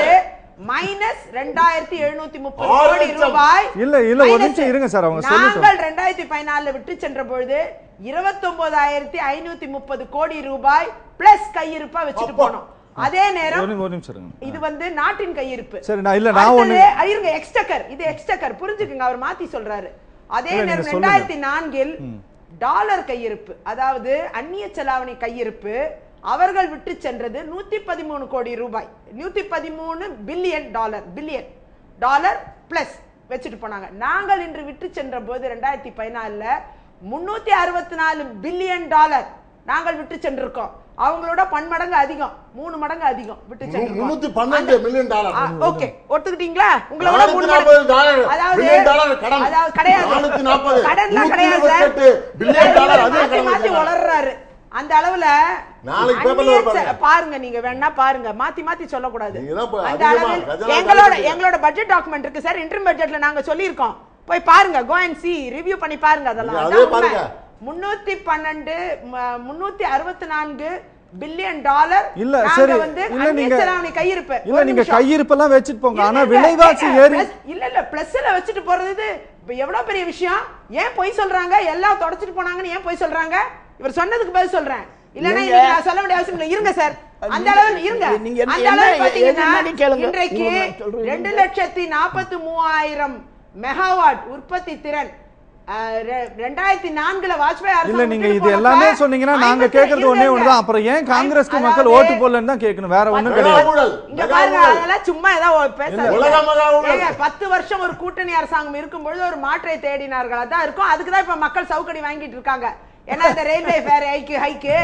மைனஸ் ரெண்டாயிரத்தி எழுநூத்தி முப்பது ஆறு கோடி லட்சம். ரூபாய் இல்ல, இல்ல, ஒரு minus. நிமிஷம் இருங்க சார், அவங்க சொல்லட்டும். நாங்கள் ரெண்டாயிரத்தி பதினாலுல விட்டு சென்ற பொழுது இருபத்தொன்பதாயிரத்தி ஐநூத்தி முப்பது கோடி ரூபாய் பிளஸ் கையிருப்பா வச்சுட்டு அப்பா. போனோம் அதே நேரம் ஒரு ஒரு நிமிஷம் இருங்க இது வந்து நாட்டின் கையிருப்பு சரி, நான் இல்ல, நான் ஒண்ணு- அடுத்தது, இருங்க எக்ஸ்டக்கர் இது எக்ஸ்டக்கர் புரிஞ்சுக்குங்க அவர் மாத்தி சொல்றாரு அதே இல்ல, நீங்க நேரம் சொல்லுங்க. ரெண்டாயிரத்தி நான்கில் டாலர் கையிருப்பு அதாவது அந்நிய செலாவணி கையிருப்பு அவர்கள் விட்டு சென்றது நூத்தி பதிமூணு கோடி ரூபாய் நூத்தி பதிமூணு billion dollar billion dollar plus வச்சுட்டு போனாங்க நாங்கள் இன்று விட்டு சென்ற போது ரெண்டாயிரத்தி பதினாலுல முன்னூத்தி அறுபத்தி நாலு பில்லியன் டாலர் நாங்கள் விட்டு சென்றிருக்கோம் அவங்களோட பன்மடங்கு அதிகம் மூணு மடங்கு அதிகம் விட்டு முன்னூத்தி சென்றிருக்கோம் பன்னெண்டு மில்லியன் டாலர் ஓகே ஒத்துக்கிட்டீங்களா உங்களை விட நானூத்தி மூணு நாற்பது மடங்கு- டாலர் அதாவது பில்லியன் டாலர் கடன் அதாவது கிடையாது நானூத்தி நாற்பது கடன்லாம் நூத்தி கிடையாது சார் இருபத்தெட்டு பில்லியன் டாலர் அதிக மாத்தி கடன் மாத்தி வச்சிருக்காங்க. உளறாரு அந்த அளவுல நாளைக்கு பேப்பர்ல அந்நிய வரும் பாருங்க. செ- பாருங்க நீங்க வேணா பாருங்க மாத்தி மாத்தி சொல்லக்கூடாது நீங்க தான் இப்ப அந்த அதிகமா அளவில் கஜானா எங்களோட காலி எங்களோட பட்ஜெட் டாக்குமெண்ட் இருக்கு சார் இன்டர்ம் பட்ஜெட்ல நாங்க சொல்லியிருக்கோம் போய் பாருங்க கோ அண்ட் சி ரிவ்யூ பண்ணி பாருங்க அதெல்லாம் நீங்க அதான் அதே பாருங்க. உண்மை. முன்னூத்தி பன்னெண்டு ம- முன்னூத்தி அறுபத்தி நான்கு பில்லியன் டாலர் இல்ல நாங்க சரி வந்து இல்ல அந்நிய நீங்க செலாவணி கையிருப்பு இல்ல ஒரு நீங்க நிமிஷம். கையிருப்பெல்லாம் வச்சுட்டு போங்க ஆனா இல்ல, இல்ல, விலைவாசி ஏங்க, ஏறி plus- இல்ல இல்ல பிளஸ்ல வச்சுட்டு போறது இப்ப எவ்வளவு பெரிய விஷயம் ஏன் பொய் சொல்றாங்க எல்லாம் தொடச்சிட்டு போனாங்கன்னு ஏன் பொய் சொல்றாங்க இவர் சொன்னதுக்கு பதில் சொல்றேன் இல்லன்னா இல்லைங்க. இன்னைக்கு நான் சொல்ல வேண்டிய அவசியம் இல்லை இருங்க சார் அந்த நீங்க- அளவில் இருங்க நீங்க என்ன- அந்த அளவில் என்ன- பாத்தீங்கன்னா என்னன்னு கேளுங்க. இன்றைக்கு உங்க நான் சொல்றேன். ரெண்டு லட்சத்தி நாற்பத்தி மூவாயிரம் மெகாவாட் உற்பத்தி திறன் அஹ், ரெ- ரெண்டாயிரத்தி நான்குல வாஜ்பாய் அரசு இல்ல நீங்க விட்டுட்டு இது போனப்ப எல்லாமே சொன்னீங்கன்னா நாங்க ஐம்பத்தி- கேக்குறது இருங்க, ஒண்ணே இருங்க. ஒண்ணுதான் அப்புறம் ஏன் காங்கிரஸ்க்கு மக்கள் அதாவது- ஓட்டு போடலன்னு தான் கேட்கணும் வேற ஒண்ணும் பத்து- கிடையாது ஊழல். இங்க மெகா பாருங்க ஊழல். அதெல்லாம் சும்மா ஏதாவது பேச உலக மகா ஊழல். ஏங்க, பத்து வருஷம் ஒரு கூட்டணி அரசாங்கம் இருக்கும் பொழுது ஒரு மாற்றை தேடினார்கள் அதான் இருக்கும் அதுக்கு தான் இப்ப மக்கள் சவுக்கடி வாங்கிட்டு இருக்காங்க ஏன்னா இந்த ரயில்வே ஃபேர் ஹைக்கு ஹைக்கு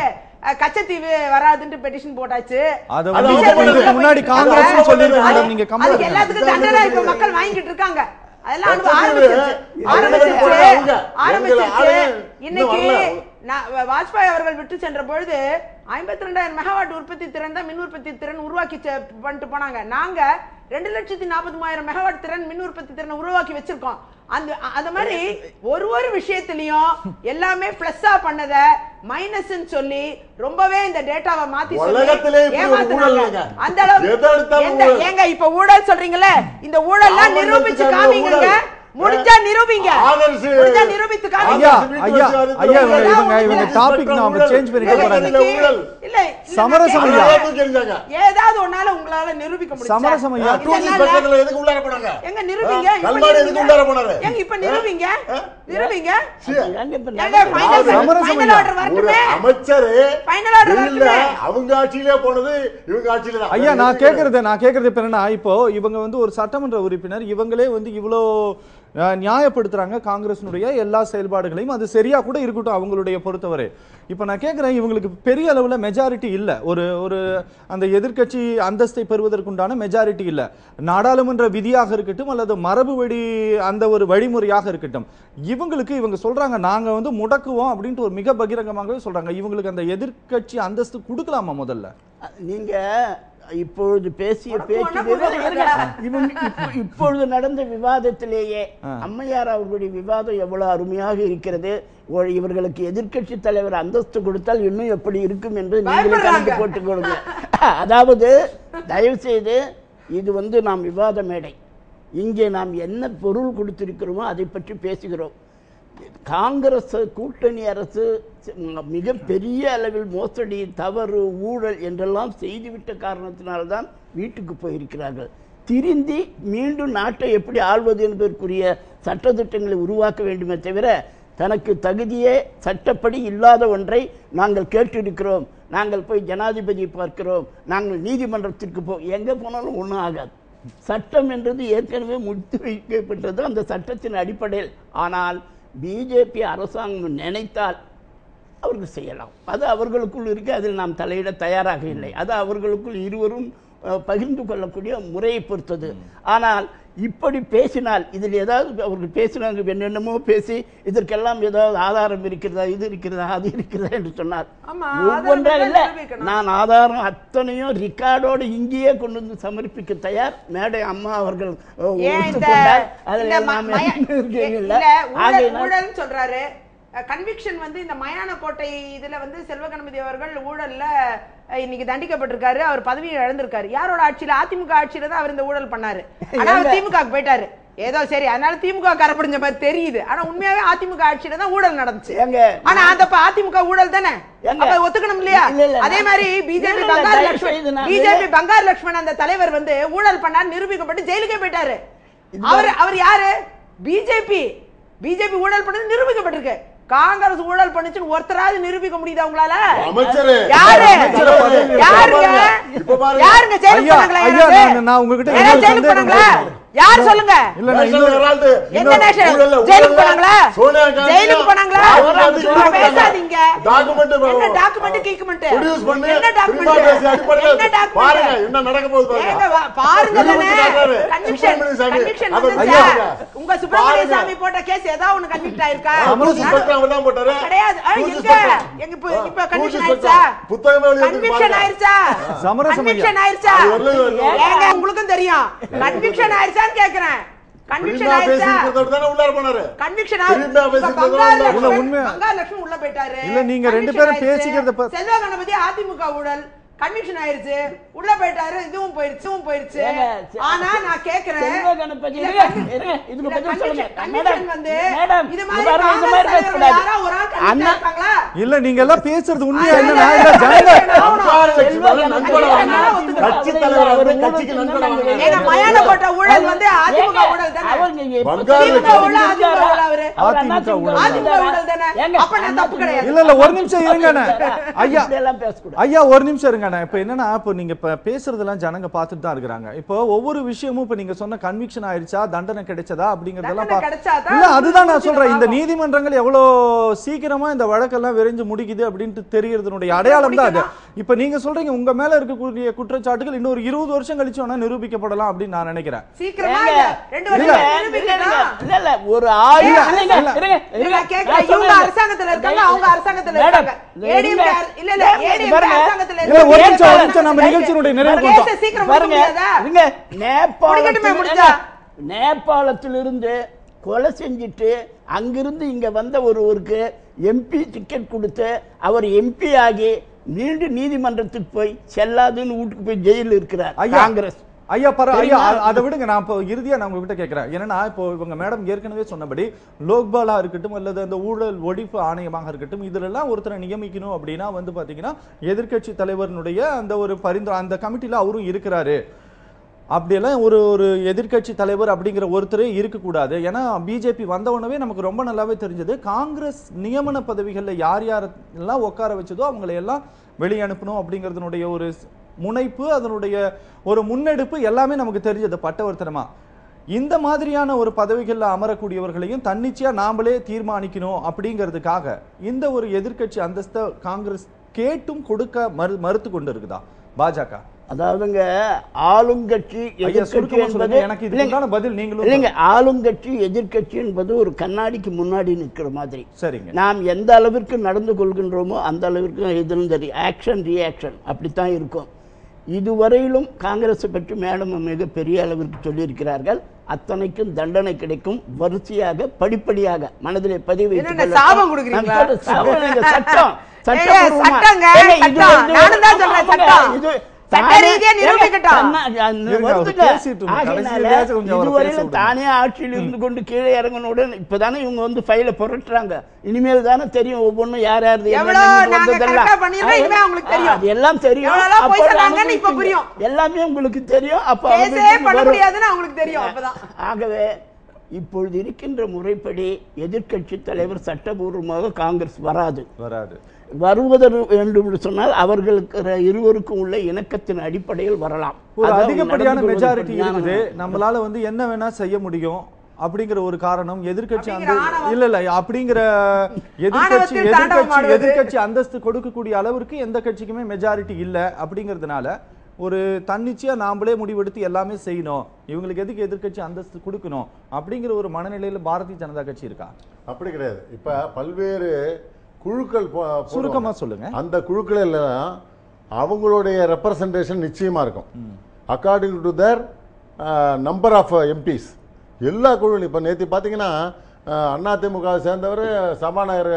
அஹ், கச்சத்தீவு வராதுன்ட்டு பெட்டிஷன் போட்டாச்சு அதை அது வந்து அவங்க இதுக்கு பண்ணது. முன்னாடி அது காங்கிரஸ் அவங்க சொல்லிருக்காங்க பண்ணது. மேடம் நீங்க அதுக்கு கம்பல் எல்லாத்துக்கும் தண்டனை இப்ப மக்கள் வாங்கிட்டு இருக்காங்க அதெல்லாம் அனுபவம் கச்சத்தீவு, ஆரம்பிச்சிருச்சு அவங்க ஆரம்பிச்சிருச்சு அவங்க ஆரம்பிச்சிருச்சு ஆளுங்க இன்னும் இன்னைக்கு வரல. நான் வ- வாஜ்பாய் அவர்கள் விட்டு சென்ற பொழுது ஐம்பத்தி ரெண்டாயிரம் மெகாவாட் உற்பத்தி திறன் தான் மின் உற்பத்தி திறன் உருவாக்கி செ- பண்ணிட்டு போனாங்க நாங்க ரெண்டு லட்சத்தி நாற்பத்தி மூவாயிரம் மெகாவாட் திறன் மின் உற்பத்தி திறனை உருவாக்கி வச்சிருக்கோம் அந்த அ- அந்த மாதிரி ஒரு ஒரு விஷயத்திலையும் எல்லாமே பிளஸ்ஸா பண்ணத மைனஸ்ன்னு சொல்லி ரொம்பவே இந்த டேட்டாவை மாத்தி சொல்லி உலகத்திலே இப்படி ஒரு ஏமாத்துனாங்க. ஊழல் இல்லைங்க. அந்த அளவு எதை எடுத்தாலும் எந்த- ஊழல். ஏங்க இப்ப ஊழல் சொல்றீங்கல்ல இந்த ஊழல்லாம் ஆவணத்துக்கு நிரூபிச்சு அந்த காமிங்க ஊழல். முடிஞ்சா நிரூபிங்க ஆதர்ஷ் முடிஞ்சா நிரூபித்து காமிங்க ஐயா வீட்டு ஐயா வச்சு அறுத்து ஐயா ஊழல். இவங்க இவங்க ஊழல். டாபிக் நாம ஊழல். சேஞ்ச் பண்ணிக்க போறாங்க இல்ல, ஊழல். இல்ல இல்ல, சமரசம் நான் ஐயா. கேட்கிறேன். தூக்கி எறிஞ்சாங்க. ஏதாவது ஒன்னால உங்களால நிரூபிக்க முடியும் சமரசம் ஐயா. டூ ஜி ஸ்பெக்ட்ரம்ல எதுக்கு உள்ளார போனாங்க எங்க நிரூபிங்க ஆ, இப்ப கல்மாடி எதுக்கு நிரூபிங்க. உள்ளார போனாரு எங்க இப்ப நிரூபிங்க ஆ? நிரூபிங்க சீ. ஏங்க இப்ப எங்க நடக்குது? ஃபைனல் சமரசம் ஃபைனல் ஐயா. ஆர்டர் ஒரு வரட்டுமே அமைச்சர் ஃபைனல் ஆர்டர் இல்ல வரட்டுமே அவங்க ஆட்சியிலே போனது இவங்க ஆட்சியில தான் ஐயா நான் கேக்குறது நான் கேக்குறது இப்ப என்னன்னா இப்போ இவங்க வந்து ஒரு சட்டமன்ற உறுப்பினர் இவங்களே வந்து இவ்வளோ அஹ், நியாயப்படுத்துறாங்க காங்கிரஸினுடைய எல்லா செயல்பாடுகளையும் அது சரியா கூட இருக்கட்டும் அவங்களுடைய பொறுத்தவரை இப்ப நான் கேக்குறேன் இவங்களுக்கு பெரிய அளவுல மெஜாரிட்டி இல்ல ஒரு ஒரு அந்த எதிர்க்கட்சி அந்தஸ்தை பெறுவதற்குண்டான மெஜாரிட்டி இல்ல நாடாளுமன்ற விதியாக இருக்கட்டும் அல்லது மரபு வழி அந்த ஒரு வழிமுறையாக இருக்கட்டும் இவங்களுக்கு இவங்க சொல்றாங்க நாங்க வந்து முடக்குவோம் அப்படின்ட்டு ஒரு மிக பகிரங்கமாகவே சொல்றாங்க இவங்களுக்கு அந்த எதிர்க்கட்சி அந்தஸ்து கொடுக்கலாமா முதல்ல நீங்க இப்பொழுது பேசிய உனக்கு பேச்சு ஒண்ணா இருங்க, கொடுக்க இருங்க. இவங்க இப்ப- இப்பொழுது நடந்த விவாதத்திலேயே அம்மையார் அவர்களுடைய விவாதம் எவ்வளவு அருமையாக இருக்கிறது ஓ- இவர்களுக்கு எதிர்க்கட்சி தலைவர் அந்தஸ்து கொடுத்தால் இன்னும் எப்படி இருக்கும் என்று நீங்களே பயப்படுறாங்க. கணக்கு போட்டுக் கொடுங்க அதாவது தயவு செய்து இது வந்து நாம் விவாத மேடை இங்கே நாம் என்ன பொருள் கொடுத்திருக்கிறோமோ அதை பற்றி பேசுகிறோம் காங்கிரஸ் கூட்டணி அரசு மிக பெரிய அளவில் மோசடி தவறு ஊழல் என்றெல்லாம் செய்துவிட்ட காரணத்தினால்தான் வீட்டுக்கு போயிருக்கிறார்கள் திருந்தி மீண்டும் நாட்டை எப்படி ஆள்வது என்பதற்குரிய சட்டத்திட்டங்களை உருவாக்க வேண்டுமே தவிர தனக்கு தகுதியே சட்டப்படி இல்லாத ஒன்றை நாங்கள் கேட்டிருக்கிறோம் நாங்கள் போய் ஜனாதிபதியை பார்க்கிறோம் நாங்கள் நீதிமன்றத்திற்கு போ எங்கே போனாலும் ஒன்றும் ஆகாது சட்டம் என்றது ஏற்கனவே முடித்து வைக்கப்பட்டது அந்த சட்டத்தின் அடிப்படையில் ஆனால் பிஜேபி அரசாங்கம் நினைத்தால் அவர்கள் செய்யலாம் அது அவர்களுக்குள் இருக்கு அதில் நாம் தலையிட தயாராக இல்லை அது அவர்களுக்குள் இருவரும் அஹ், பகிர்ந்து கொள்ளக்கூடிய முறையை பொறுத்தது ஆனால் இப்படி பேசினால் இதில் ஏதாவது அவர்கள் பேசினாங்க என்னென்னமோ பேசி இதற்கெல்லாம் ஏதாவது ஆதாரம் இருக்கிறதா இது இருக்கிறதா அது இருக்கிறதா என்று சொன்னார் ஆமா, ஒவ்வொன்றா ஆதாரம் இல்லை நிரூபிக்கணும். நான் ஆதாரம் அத்தனையும் ரிக்கார்டோடு இங்கேயே கொண்டு வந்து சமர்ப்பிக்க தயார் மேடை அம்மா அவர்கள் அஹ், ஏன் இந்த ஒத்துக்கொண்டால் அதில் இந்த ம- நாம் மய- என்ன இருக்கீங்கல்ல? இல்ல, ஊழல் ஆகையினால் ஊழல்னு சொல்றாரு கன்விக்ஷன் வந்து இந்த மயான கோட்டை இதுல வந்து செல்வ கணபதி அவர்கள் ஊழல்ல அஹ், இன்னைக்கு தண்டிக்கப்பட்டிருக்காரு அவர் பதவியை இழந்திருக்காரு யாரோட ஆட்சியில அதிமுக ஆட்சியில தான் அவர் இந்த ஊழல் பண்ணாரு ஆனா அவர் எங்க? திமுக க்கு போயிட்டாரு ஏதோ சரி அதனால திமுக கரப்பிடிஞ்ச மாதிரி தெரியுது ஆனா உண்மையாவே அதிமுக ஆட்சியில தான் ஊழல் நடந்துச்சு ஏங்க? ஆனா அந்த அப்ப அதிமுக ஊழல் தானே ஏங்க? அப்ப ஒத்துக்கணும் இல்லையா இல்ல, இல்ல, அதே நான்- மாதிரி பிஜேபி இல்ல, இல்ல, பங்காரு தயவு லட்சுமண் செய்து நான் பிஜேபி பங்கார் லட்சுமண் அந்த தலைவர் வந்து ஊழல் பண்ணார் நிரூபிக்கப்பட்டு ஜெயிலுக்கே போயிட்டாரு அவர் அவர் யாரு பிஜேபி பிஜேபி ஊழல் பண்ணது நிரூபிக்கப்பட்டிருக்கு காங்கிரஸ் ஊழல் பண்ணுச்சுன்னு ஒருத்தராவது நிரூபிக்க முடியுதா உங்களால அமைச்சரு யாரு அமைச்சரை பதவி- யாருங்க இப்ப பாருங்க. யாருங்க ஜெயிலுக்கு ஐயா, போனாங்களா ஐயா, யாராவது? நான் நான் உங்ககிட்ட யாராவது இன்னொரு ஜெயிலுக்கு சந்தேகம் போனாங்களா கேட்கிறேன். யார் சொல்லுங்க இல்ல நான் நேஷனல் இன்னொரு ஹெரால்டு. எந்த இன்னொரு நேஷனல் ஊழல்ல, ஜெயிலுக்கு ஊழல்ல போனாங்களா சோனியா காந்தி ஜெயிலுக்கு போனாங்களா ராகுல் காந்தி சும்மா கொடுத்தாங்க. பேசாதீங்க டாக்குமெண்ட் என்ன டாக்குமெண்ட் கீக்குமெண்ட் produce பண்ணி, என்ன திரும்ப பேசி டாக்குமெண்ட் அடிப்படையில என்ன டாக்குமெண்ட் பாருங்க, என்ன நடக்க போகுது பாருங்க. ஏங்க வா- பாருங்க நிரூபிச்சு தானே. காட்டுறாரு. Conviction, சுப்பிரமணிய சாமி. conviction அதை வந்துருச்சா? பாருங்க. உங்க சுப்பிரமணிய பாருங்க. சாமி போட்ட கேஸ் ஏதாவது ஒண்ணு கன்விக்ட் ஆயிருக்கா புது ஸ்பெக்ட்ரம் அவர் தான் போட்டாரு. கிடையாது ஆ, புது எங்க ஸ்பெக்ட்ரம். எங்க இப்ப ஆ, இப்ப புது கன்விக்ஷன் ஸ்பெக்ட்ரம். ஆயிருச்சா புத்தகமே வெளியே இருக்கு கன்விக்ஷன் பாருங்க. ஆயிருச்சா சமரசம் ஐயா. கன்விக்ஷன் ஆயிருச்சா அது வரலையே வரலையே. ஏங்க உங்களுக்கும் தெரியும் கன்விக்ஷன் ஆயிருச்சான்னு கேக்குறேன் கன்விக்ஷன் பிரிமா ஆயிருச்சா பேசிக்கிறதோட தானே உள்ளார போனாரு கன்விக்ஷன் திரும்ப பேசிக்கிறதோட உள்ள உண்மை- பங்கார் லட்சுமி உள்ள போயிட்டாரு இல்ல, நீங்க ரெண்டு Conviction பேரும் ஆயிருச்சு. பேசிக்கிறத ப- செல்வ கணபதி அதிமுக ஊழல் கன்விக்ஷன் ஆயிருச்சு உள்ள போயிட்டாரு இதுவும் போயிருச்சு இதுவும் போயிருச்சு ஏங்க, செ- ஆனா நான் கேக்குறேன் செல்வ கணபதி, இல்ல, இருங்க, conviction- இருங்க, இதுக்கு இல்ல, பதில் சொல்லுங்க. conviction- மேடம், conviction வந்து மேடம், இது இது மாதிரி பாருங்க, இந்த காங்கிரஸ் மாதிரி தலைவர்கள் பேசக்கூடாது. யாரா ஒரு ஆள் convict அண்ணா- ஆயிருக்காங்களா? இல்ல நீங்க எல்லாம் பேசுறது உண்மையா அது என்னன்னா இல்ல, இல்ல ஜனங்க பங்காரு லட்சுமணன் நன்கொடை ஐயா, வாங்கினார். நான் ஒத்துக்கிறேன். கட்சி தலைவர் வந்து கட்சிக்கு நன்கொடை வாங்கினார். ஏங்க, மயான போட்ட ஊழல் வந்து அதிமுக ஊழல் தானே? பங்காரு திமுக ஊழல், அதிமுக ஊழல் அவரு. அதிமுக ஊழல். அதிமுக ஊழல் தானே? அப்ப நான் தப்பு கிடையாது. இல்ல இல்ல ஒரு நிமிஷம் இருங்கண்ணே ஐயா எல்லாம் பேசக்கூடாது ஐயா ஒரு நிமிஷம் இருங்கண்ணே இப்போ என்னன்னா இப்போ நீங்க இப்ப பேசுறதெல்லாம் ஜனங்க பார்த்துட்டு தான் இருக்கிறாங்க இப்போ ஒவ்வொரு விஷயமும் இப்போ நீங்க சொன்ன கன்விக்ஷன் ஆயிருச்சா தண்டனை கிடைச்சதா அப்படிங்கறதெல்லாம் தண்டனை பா- கிடைச்சாதான் இல்ல அதுதான் நான் சொல்றேன் இந்த ஆகும். நீதிமன்றங்கள் எவ்வளவு சீக்கிரமா இந்த வழக்கெல்லாம் விரை விரைஞ்சு முடிக்குது அப்படின்ட்டு தெரியறதுனுடைய அடையாளம் தான் அது இப்ப நீங்க சொல்றீங்க உங்க மேல இருக்கக்கூடிய குற்றச்சாட்டுகள் இன்னொரு இருபது வருஷம் கழிச்சு வேணா நிரூபிக்கப்படலாம் அப்படின்னு நான் நினைக்கிறேன் சீக்கிரமா ஏங்க, இல்ல, ரெண்டு இல்ல, வருஷம் இல்ல, நிரூபிக்கலாம். இல்ல, இல்ல, ஒரு ஆய்வு இல்ல, இல்லைங்க, இல்ல. இருங்க, இல்ல, இருங்க. நான் கேட்கிறேன். நான் இவங்க சொல்றேன். அரசாங்கத்துல இருக்காங்க, அவங்க அரசாங்கத்துல மேடம், இருக்காங்க. இந்த ADMK இருங்க. இல்ல, இல்ல, பாருங்க, ADMK பாருங்க. அரசாங்கத்துல இல்ல, ஒரு இருக்காங்க. நிமிஷம், ஒரு நிமிஷம் நம்ம நிகழ்ச்சியினுடைய நிறைவு கேஸை கொண்டு சீக்கிரம் முடிக்க பாருங்க, முடியாதா? இருங்க. முடிக்கட்டுமே, நேபாளத்தில் முடிச்சா? நேபாளத்திலிருந்து கொலை செஞ்சுட்டு அங்கிருந்து இங்க வந்த ஒருவருக்கு எம்பி டிக்கெட் கொடுத்து அவர் எம்பி ஆகி மீண்டும் நீதிமன்றத்துக்கு போய் செல்லாதுன்னு வீட்டுக்கு போய் ஜெயிலில் இருக்கிறார் ஐயா காங்கிரஸ் ஐயா பர ஐயா தெரியுமா? அ- அதை விடுங்க நான் இப்போ இறுதியா நான் உங்ககிட்ட கேட்கிறேன் என்னன்னா இப்போ இவங்க மேடம் ஏற்கனவே சொன்னபடி லோக்பாலா இருக்கட்டும் அல்லது அந்த ஊழல் ஒழிப்பு ஆணையமாக இருக்கட்டும் இதுல எல்லாம் ஒருத்தரை நியமிக்கணும் அப்படின்னா வந்து பாத்தீங்கன்னா எதிர்க்கட்சி தலைவரினுடைய அந்த ஒரு பரிந்துரை அந்த கமிட்டில அவரும் இருக்கிறாரு அப்படியெல்லாம் ஒரு ஒரு எதிர்க்கட்சி தலைவர் அப்படிங்கிற ஒருத்தரே இருக்கக்கூடாது ஏன்னா பிஜேபி வந்தவுடனே நமக்கு ரொம்ப நல்லாவே தெரிஞ்சது காங்கிரஸ் நியமன பதவிகளில் யார் யாரெல்லாம் உட்கார வச்சதோ அவங்களை எல்லாம் வெளியே அனுப்பணும் அப்படிங்கிறதுனுடைய ஒரு ஸ்- முனைப்பு அதனுடைய ஒரு முன்னெடுப்பு எல்லாமே நமக்கு தெரிஞ்சது பட்டவர்த்தனமா இந்த மாதிரியான ஒரு பதவிகளில் அமரக்கூடியவர்களையும் தன்னிச்சையா நாமளே தீர்மானிக்கணும் அப்படிங்கிறதுக்காக இந்த ஒரு எதிர்க்கட்சி அந்தஸ்தை காங்கிரஸ் கேட்டும் கொடுக்க மறு மறுத்து கொண்டு இருக்குதா பாஜக அதாவதுங்க ஆளுங்கட்சி ஐயா எதிர்க்கட்சி சுருக்கமா என்பது சொல்லுங்க எனக்கு இல்லைங்க, இதுக்கான பதில் நீங்களும் இல்லைங்க ஆளுங்கட்சி எதிர்க்கட்சி என்பது ஒரு கண்ணாடிக்கு முன்னாடி நிற்கிற மாதிரி சரிங்க நாம் எந்த அளவிற்கு நடந்து கொள்கின்றோமோ அந்த அளவிற்கு எதிரும் சரி ஆக்ஷன் ரியாக்ஷன் அப்படித்தான் இருக்கும் இதுவரையிலும் காங்கிரஸை பற்றி மேடம் மிக பெரிய அளவிற்கு சொல்லியிருக்கிறார்கள் அத்தனைக்கும் தண்டனை கிடைக்கும் வரிசையாக படிப்படியாக மனதிலே பதிவு வைத்துக் என்னென்ன கொள்ளட்டும். சாபம் கொடுக்குறீங்களா? நான் சொல்றது சாபம் இல்லைங்க, சட்டம் ஏய், சட்டப்பூர்வமா. சட்டங்க, ஏங்க, இது சட்டம். வந்து- நானும் தான் சொல்றேன், ஆமாங்க, சட்டம். இது சட்ட தானே- ரீதியா நிரூபிக்கட்டும். ஏங்க, தன்னா- இருங்க, அவர் வருதுங்க. பேசிட்டு இருங்க. ஆகையினால கடைசியிலயாச்சும் கொஞ்சம் அவரை பேச இதுவரையிலும் விடுங்க. தானே ஆட்சியில் இருந்து கொண்டு கீழே இறங்கினுடன் இப்பதானே இவங்க வந்து ஃபைல புரட்டுறாங்க இனிமேல் தானே தெரியும் ஒவ்வொன்றும் யார் யார் எவ்வளவு நாங்க correct ஆ பண்ணிருக்கோம், இனிமே அவங்களுக்கு தெரியும். அது எல்லாம் தெரியும் எவ்வளவுலாம் அப்ப பொய் சொன்னாங்கன்னு இப்ப அனுபவிப்பீங்க. புரியும். எல்லாமே உங்களுக்கு தெரியும் அப்ப கேஸே அவங்களுக்கு பண்ண வரும். முடியாதுன்னு அவங்களுக்கு தெரியும் அப்பதான் ஆகவே இப்பொழுது இருக்கின்ற முறைப்படி எதிர்க்கட்சி தலைவர் சட்டபூர்வமாக காங்கிரஸ் வராது வராது வருவதற்கு வேண்டும் என்று சொன்னால் அவர்களுக்கு இருவருக்கும் உள்ள இணக்கத்தின் அடிப்படையில் வரலாம் ஒரு அது அவங்க அதிகப்படியான நடந்து கொள்வது மெஜாரிட்டி பற்றியான இருக்குது நம்மளால வந்து என்ன வேணா செய்ய முடியும் அப்படிங்கிற ஒரு காரணம் எதிர்க்கட்சி அந்த அப்படிங்கிற ஆணவம். இல்ல இல்ல அப்படிங்கிற எதிர்க்கட்சி ஆணவத்தில் தாண்டவம் எதிர்க்கட்சி ஆடுவது. எதிர்க்கட்சி அந்தஸ்து கொடுக்கக்கூடிய அளவிற்கு எந்த கட்சிக்குமே மெஜாரிட்டி இல்ல அப்படிங்கிறதுனால ஒரு தன்னிச்சையா நாமளே முடிவெடுத்து எல்லாமே செய்யணும் இவங்களுக்கு எதுக்கு எதிர்க்கட்சி அந்தஸ்து கொடுக்கணும் அப்படிங்கிற ஒரு மனநிலையில பாரதிய ஜனதா கட்சி இருக்கா அப்படி கிடையாது இப்ப பல்வேறு குழுக்கள் போ- போடுவாங்க. சுருக்கமா சொல்லுங்க அந்த குழுக்கள் எல்லாம் அவங்களுடைய ரெப்ரசன்டேஷன் நிச்சயமா இருக்கும் according to their number of MPs எல்லா குழுவிலும் இப்போ நேற்று பார்த்தீங்கன்னா அதிமுக சேர்ந்தவர் சபாநாயகர்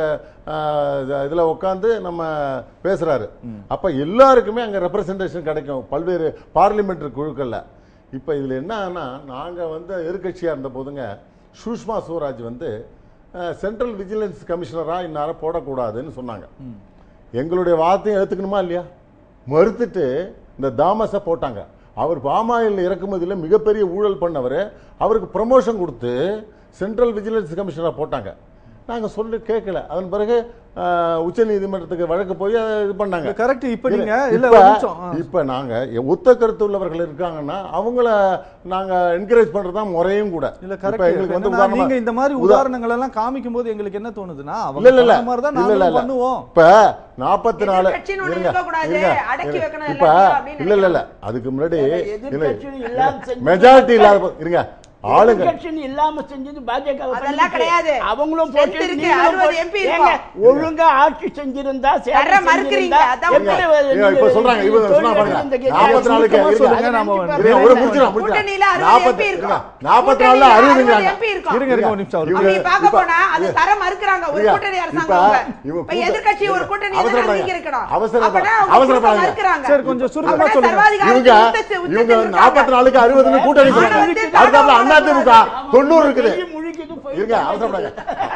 இதில் உட்காந்து நம்ம பேசுகிறாரு அப்போ எல்லாருக்குமே அங்கே ரெப்ரசன்டேஷன் கிடைக்கும் பல்வேறு பார்லிமெண்ட்ரி குழுக்களில் இப்போ இதில் என்னன்னா நாங்கள் வந்து எதிர்க்கட்சியாக இருந்த போதுங்க சுஷ்மா ஸ்வராஜ் வந்து சென்ட்ரல் விஜிலன்ஸ் கமிஷனராக இந்நேரம் போடக்கூடாதுன்னு சொன்னாங்க எங்களுடைய வார்த்தையும் எடுத்துக்கணுமா இல்லையா மறுத்துட்டு இந்த தாமஸை போட்டாங்க அவர் பாமாயில் இறக்குமதியில் மிகப்பெரிய ஊழல் பண்ணவர் அவருக்கு ப்ரமோஷன் கொடுத்து சென்ட்ரல் விஜிலன்ஸ் கமிஷனராக போட்டாங்க நாங்கள் சொல்லி கேட்கல அதன் பிறகு உச்ச நீதிமன்றத்துக்கு வழக்கு போய் அதை இது பண்ணாங்க கரெக்ட் இப்ப நீங்க இல்ல இப்ப- ஒரு நிமிஷம் ஆ. இப்ப நாங்க ஒத்த கருத்து உள்ளவர்கள் இருக்காங்கன்னா அவங்கள நாங்க என்கரேஜ் பண்றதுதான் முறையும் கூட இல்ல இப்ப கரெக்ட் எங்களுக்கு வந்து நீங்க உதாரணமா- இந்த மாதிரி உதா- உதாரணங்கள் எல்லாம் காமிக்கும் போது எங்களுக்கு என்ன தோணுதுன்னா இல்ல அவங்க இல்ல இல்ல பண்ண மாதிரி தான் இல்ல இல்ல நாங்களும் இல்ல பண்ணுவோம் இப்ப நாற்பத்தி நாலு எதிர்க்கட்சின்னு ஒண்ணு இருங்க, இருக்கக்கூடாது, இருங்க, அடக்கி இருங்க. வைக்கணும் இப்ப எல்லாத்தையும் அப்படின்னு இல்ல இல்ல இல்ல அதுக்கு முன்னாடி எதிர்க்கட்சின்னு இல்லாம செஞ்சது மெஜாரிட்டி இல்லாத போ- இருங்க ஆளுங்க எதிர்க்கட்சின்னு இல்லாம செஞ்சது பாஜக வை அதெல்லாம் பண்ணிச்சு. கிடையாது. அவங்களும் Strength போட்டு இருக்கு, நீங்களும் 60 போட்டு- MP ஏங்க, இருக்கும். ஒழுங்கா ஆட்சி செஞ்சிருந்தா சேவை தர மறுக்கிறீங்க, செஞ்சிருந்தா, அதான் எப்படி உண்மை. வந்து இருங்க, இப்ப சொல்றாங்க, இவங்க தோல்வி சொன்னா பாருங்க. அடைந்த கேட்க- நாற்பத்தி நாலுக்கு சுருக்கமா இருங்க. சொல்லுங்க, நாம நம்ம வந்து- இருங்க, ஒரு முடிச்சிடலாம், கூட்டணியில முடிச்சிடலாம். 60 நாற்பத்தி- MP இருக்கும். இருங்க, நாற்பத்தி நாலுல கூட்டணியில அறுபதுங்கிறாங்க. 60 MP இருக்கும். இருங்க இருங்க ஒரு நிமிஷம் அவரு இவங்க- அப்படி பார்க்க இப்ப- போனா அது இது- தர மறுக்கிறாங்க ஒரு இல்லையா? கூட்டணி இப்ப அரசாங்கம் அவங்க. இவங்க இப்ப கூட்ட- எதிர்க்கட்சி ஒரு கூட்டணி அவசரப்படாதீங்க. அங்கீகரிக்கணும் அவசரப்படாதீங்க. அப்பனா அவங்க அவசரப்படாதீங்க. கொடுக்க மறுக்கிறாங்க. சரி, கொஞ்சம் சுருக்கமா அப்பனா சொல்லுங்க. சர்வாதிகாரத்தை இவங்க உச்சத்து- உச்சத்தில் இவங்க இருக்காங்க. நாற்பத்தி நாலுக்கு அறுபதுன்னு கூட்டணி சொல்றாங்க ஆணவத்தில் அதுக்கப்புறம் தாண்டவம் அதிமுக தொண்ணூறு இருக்குது கையை முழுக்கிட்டு போய் இருங்க அவசரப்படாங்க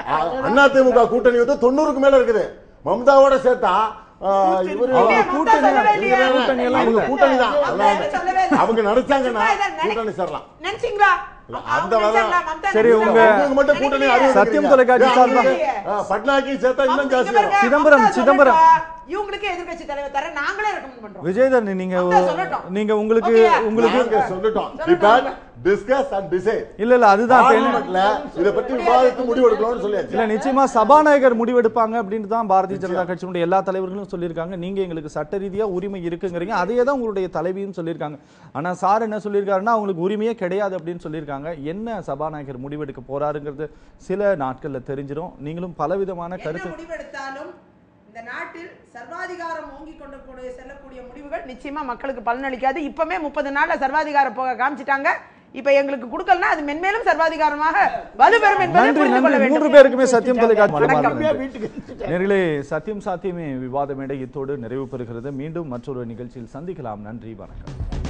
அதிமுக கூட்டணி வந்து தொண்ணூறுக்கு மேல இருக்குது மம்தாவோட சேர்த்தா ஆ, இவரு அவங்க அவங்க கூட்டணி சொல்லவே இல்லையா? கூட்டணி எல்லாம் அவங்க கூட்டணி தான் அவங்க அதனால சொல்லவே இல்லை. அவங்க நடிச்சாங்கன்னா சும்மா இதை நினை- கூட்டணி சேரலாம் நினைச்சீங்களா இல்ல, அவங்க அந்த வர- நினைச்சாங்களா? மம்தா சரி, நினைச்சாங்களா? உங்க- உங்களுக்கு மட்டும் கூட்டணி அறுபது சத்தியம் இருக்கிறீங்க. தொலைக்காட்சி ஏன் சார்பா? அவங்களுக்கு, ஆ, பட்னாக்கி சேர்த்தா இன்னும் அவங்க ஜாஸ்தி இங்க வரும் பாருங்க, சிதம்பரம், மம்தா சிதம்பரம். சொல்லட்டும். இவங்களுக்கு எதிர்க்கட்சி தலைவர் தர நாங்களே ரெக்கமெண்ட் பண்றோம் விஜயதரணி நீங்க மம்தா சொல்லட்டும். நீங்க உங்களுக்கு ஓகேயா? உங்களுக்கு நாங்க சொல்லட்டும் சொல்லட்டும். இப்ப டிஸ்கஸ் அண்ட் டிசைட் இல்ல இல்ல அதுதான் இப்ப என்ன- பார்லிமெண்ட்ல இத பத்தி விவாதித்து முடிவெடுக்கணும்னு சொல்லியாச்சு இல்ல நிச்சயமா சபாநாயகர் முடிவெடுப்பாங்க அப்படின்னு தான் பாரதிய ஜனதா கட்சியினுடைய எல்லா தலைவர்களும் சொல்லியிருக்காங்க நீங்க எங்களுக்கு சட்ட ரீதியா உரிமை இருக்குங்கிறீங்க அதையே தான் உங்களுடைய தலைவியும் சொல்லியிருக்காங்க ஆனா சார் என்ன சொல்லியிருக்காருன்னா அவங்களுக்கு உரிமையே கிடையாது அப்படின்னு சொல்லியிருக்காங்க என்ன சபாநாயகர் முடிவெடுக்க போறாருங்கிறது சில நாட்கள்ல தெரிஞ்சிடும் நீங்களும் பலவிதமான என்ன கருத்து முடிவெடுத்தாலும் இந்த நாட்டில் சர்வாதிகாரம் ஓங்கி கொண்டு கூடிய செல்லக்கூடிய முடிவுகள் நிச்சயமா மக்களுக்கு பலனளிக்காது இப்பமே முப்பது நாள்ல சர்வாதிகார போக காமிச்சிட்டாங்க இப்ப எங்களுக்கு கொடுக்கலனா அது மென்மேலும் சர்வாதிகாரமாக வலுப்பெறும் என்பதை நன்றி புரிந்து கொள்ள நன்றி மூன்று வேண்டும் பேருக்குமே சத்தியம் தொலைக்காட்சி வணக்கம். மனமார்ந்த நன்றி. வீட்டுக்கு அனுப்பிச்சிட்டேன். நேர்களே சத்தியம் சாத்தியமே விவாத மேடை இத்தோடு நிறைவு பெறுகிறது மீண்டும் மற்றொரு நிகழ்ச்சியில் சந்திக்கலாம் நன்றி வணக்கம்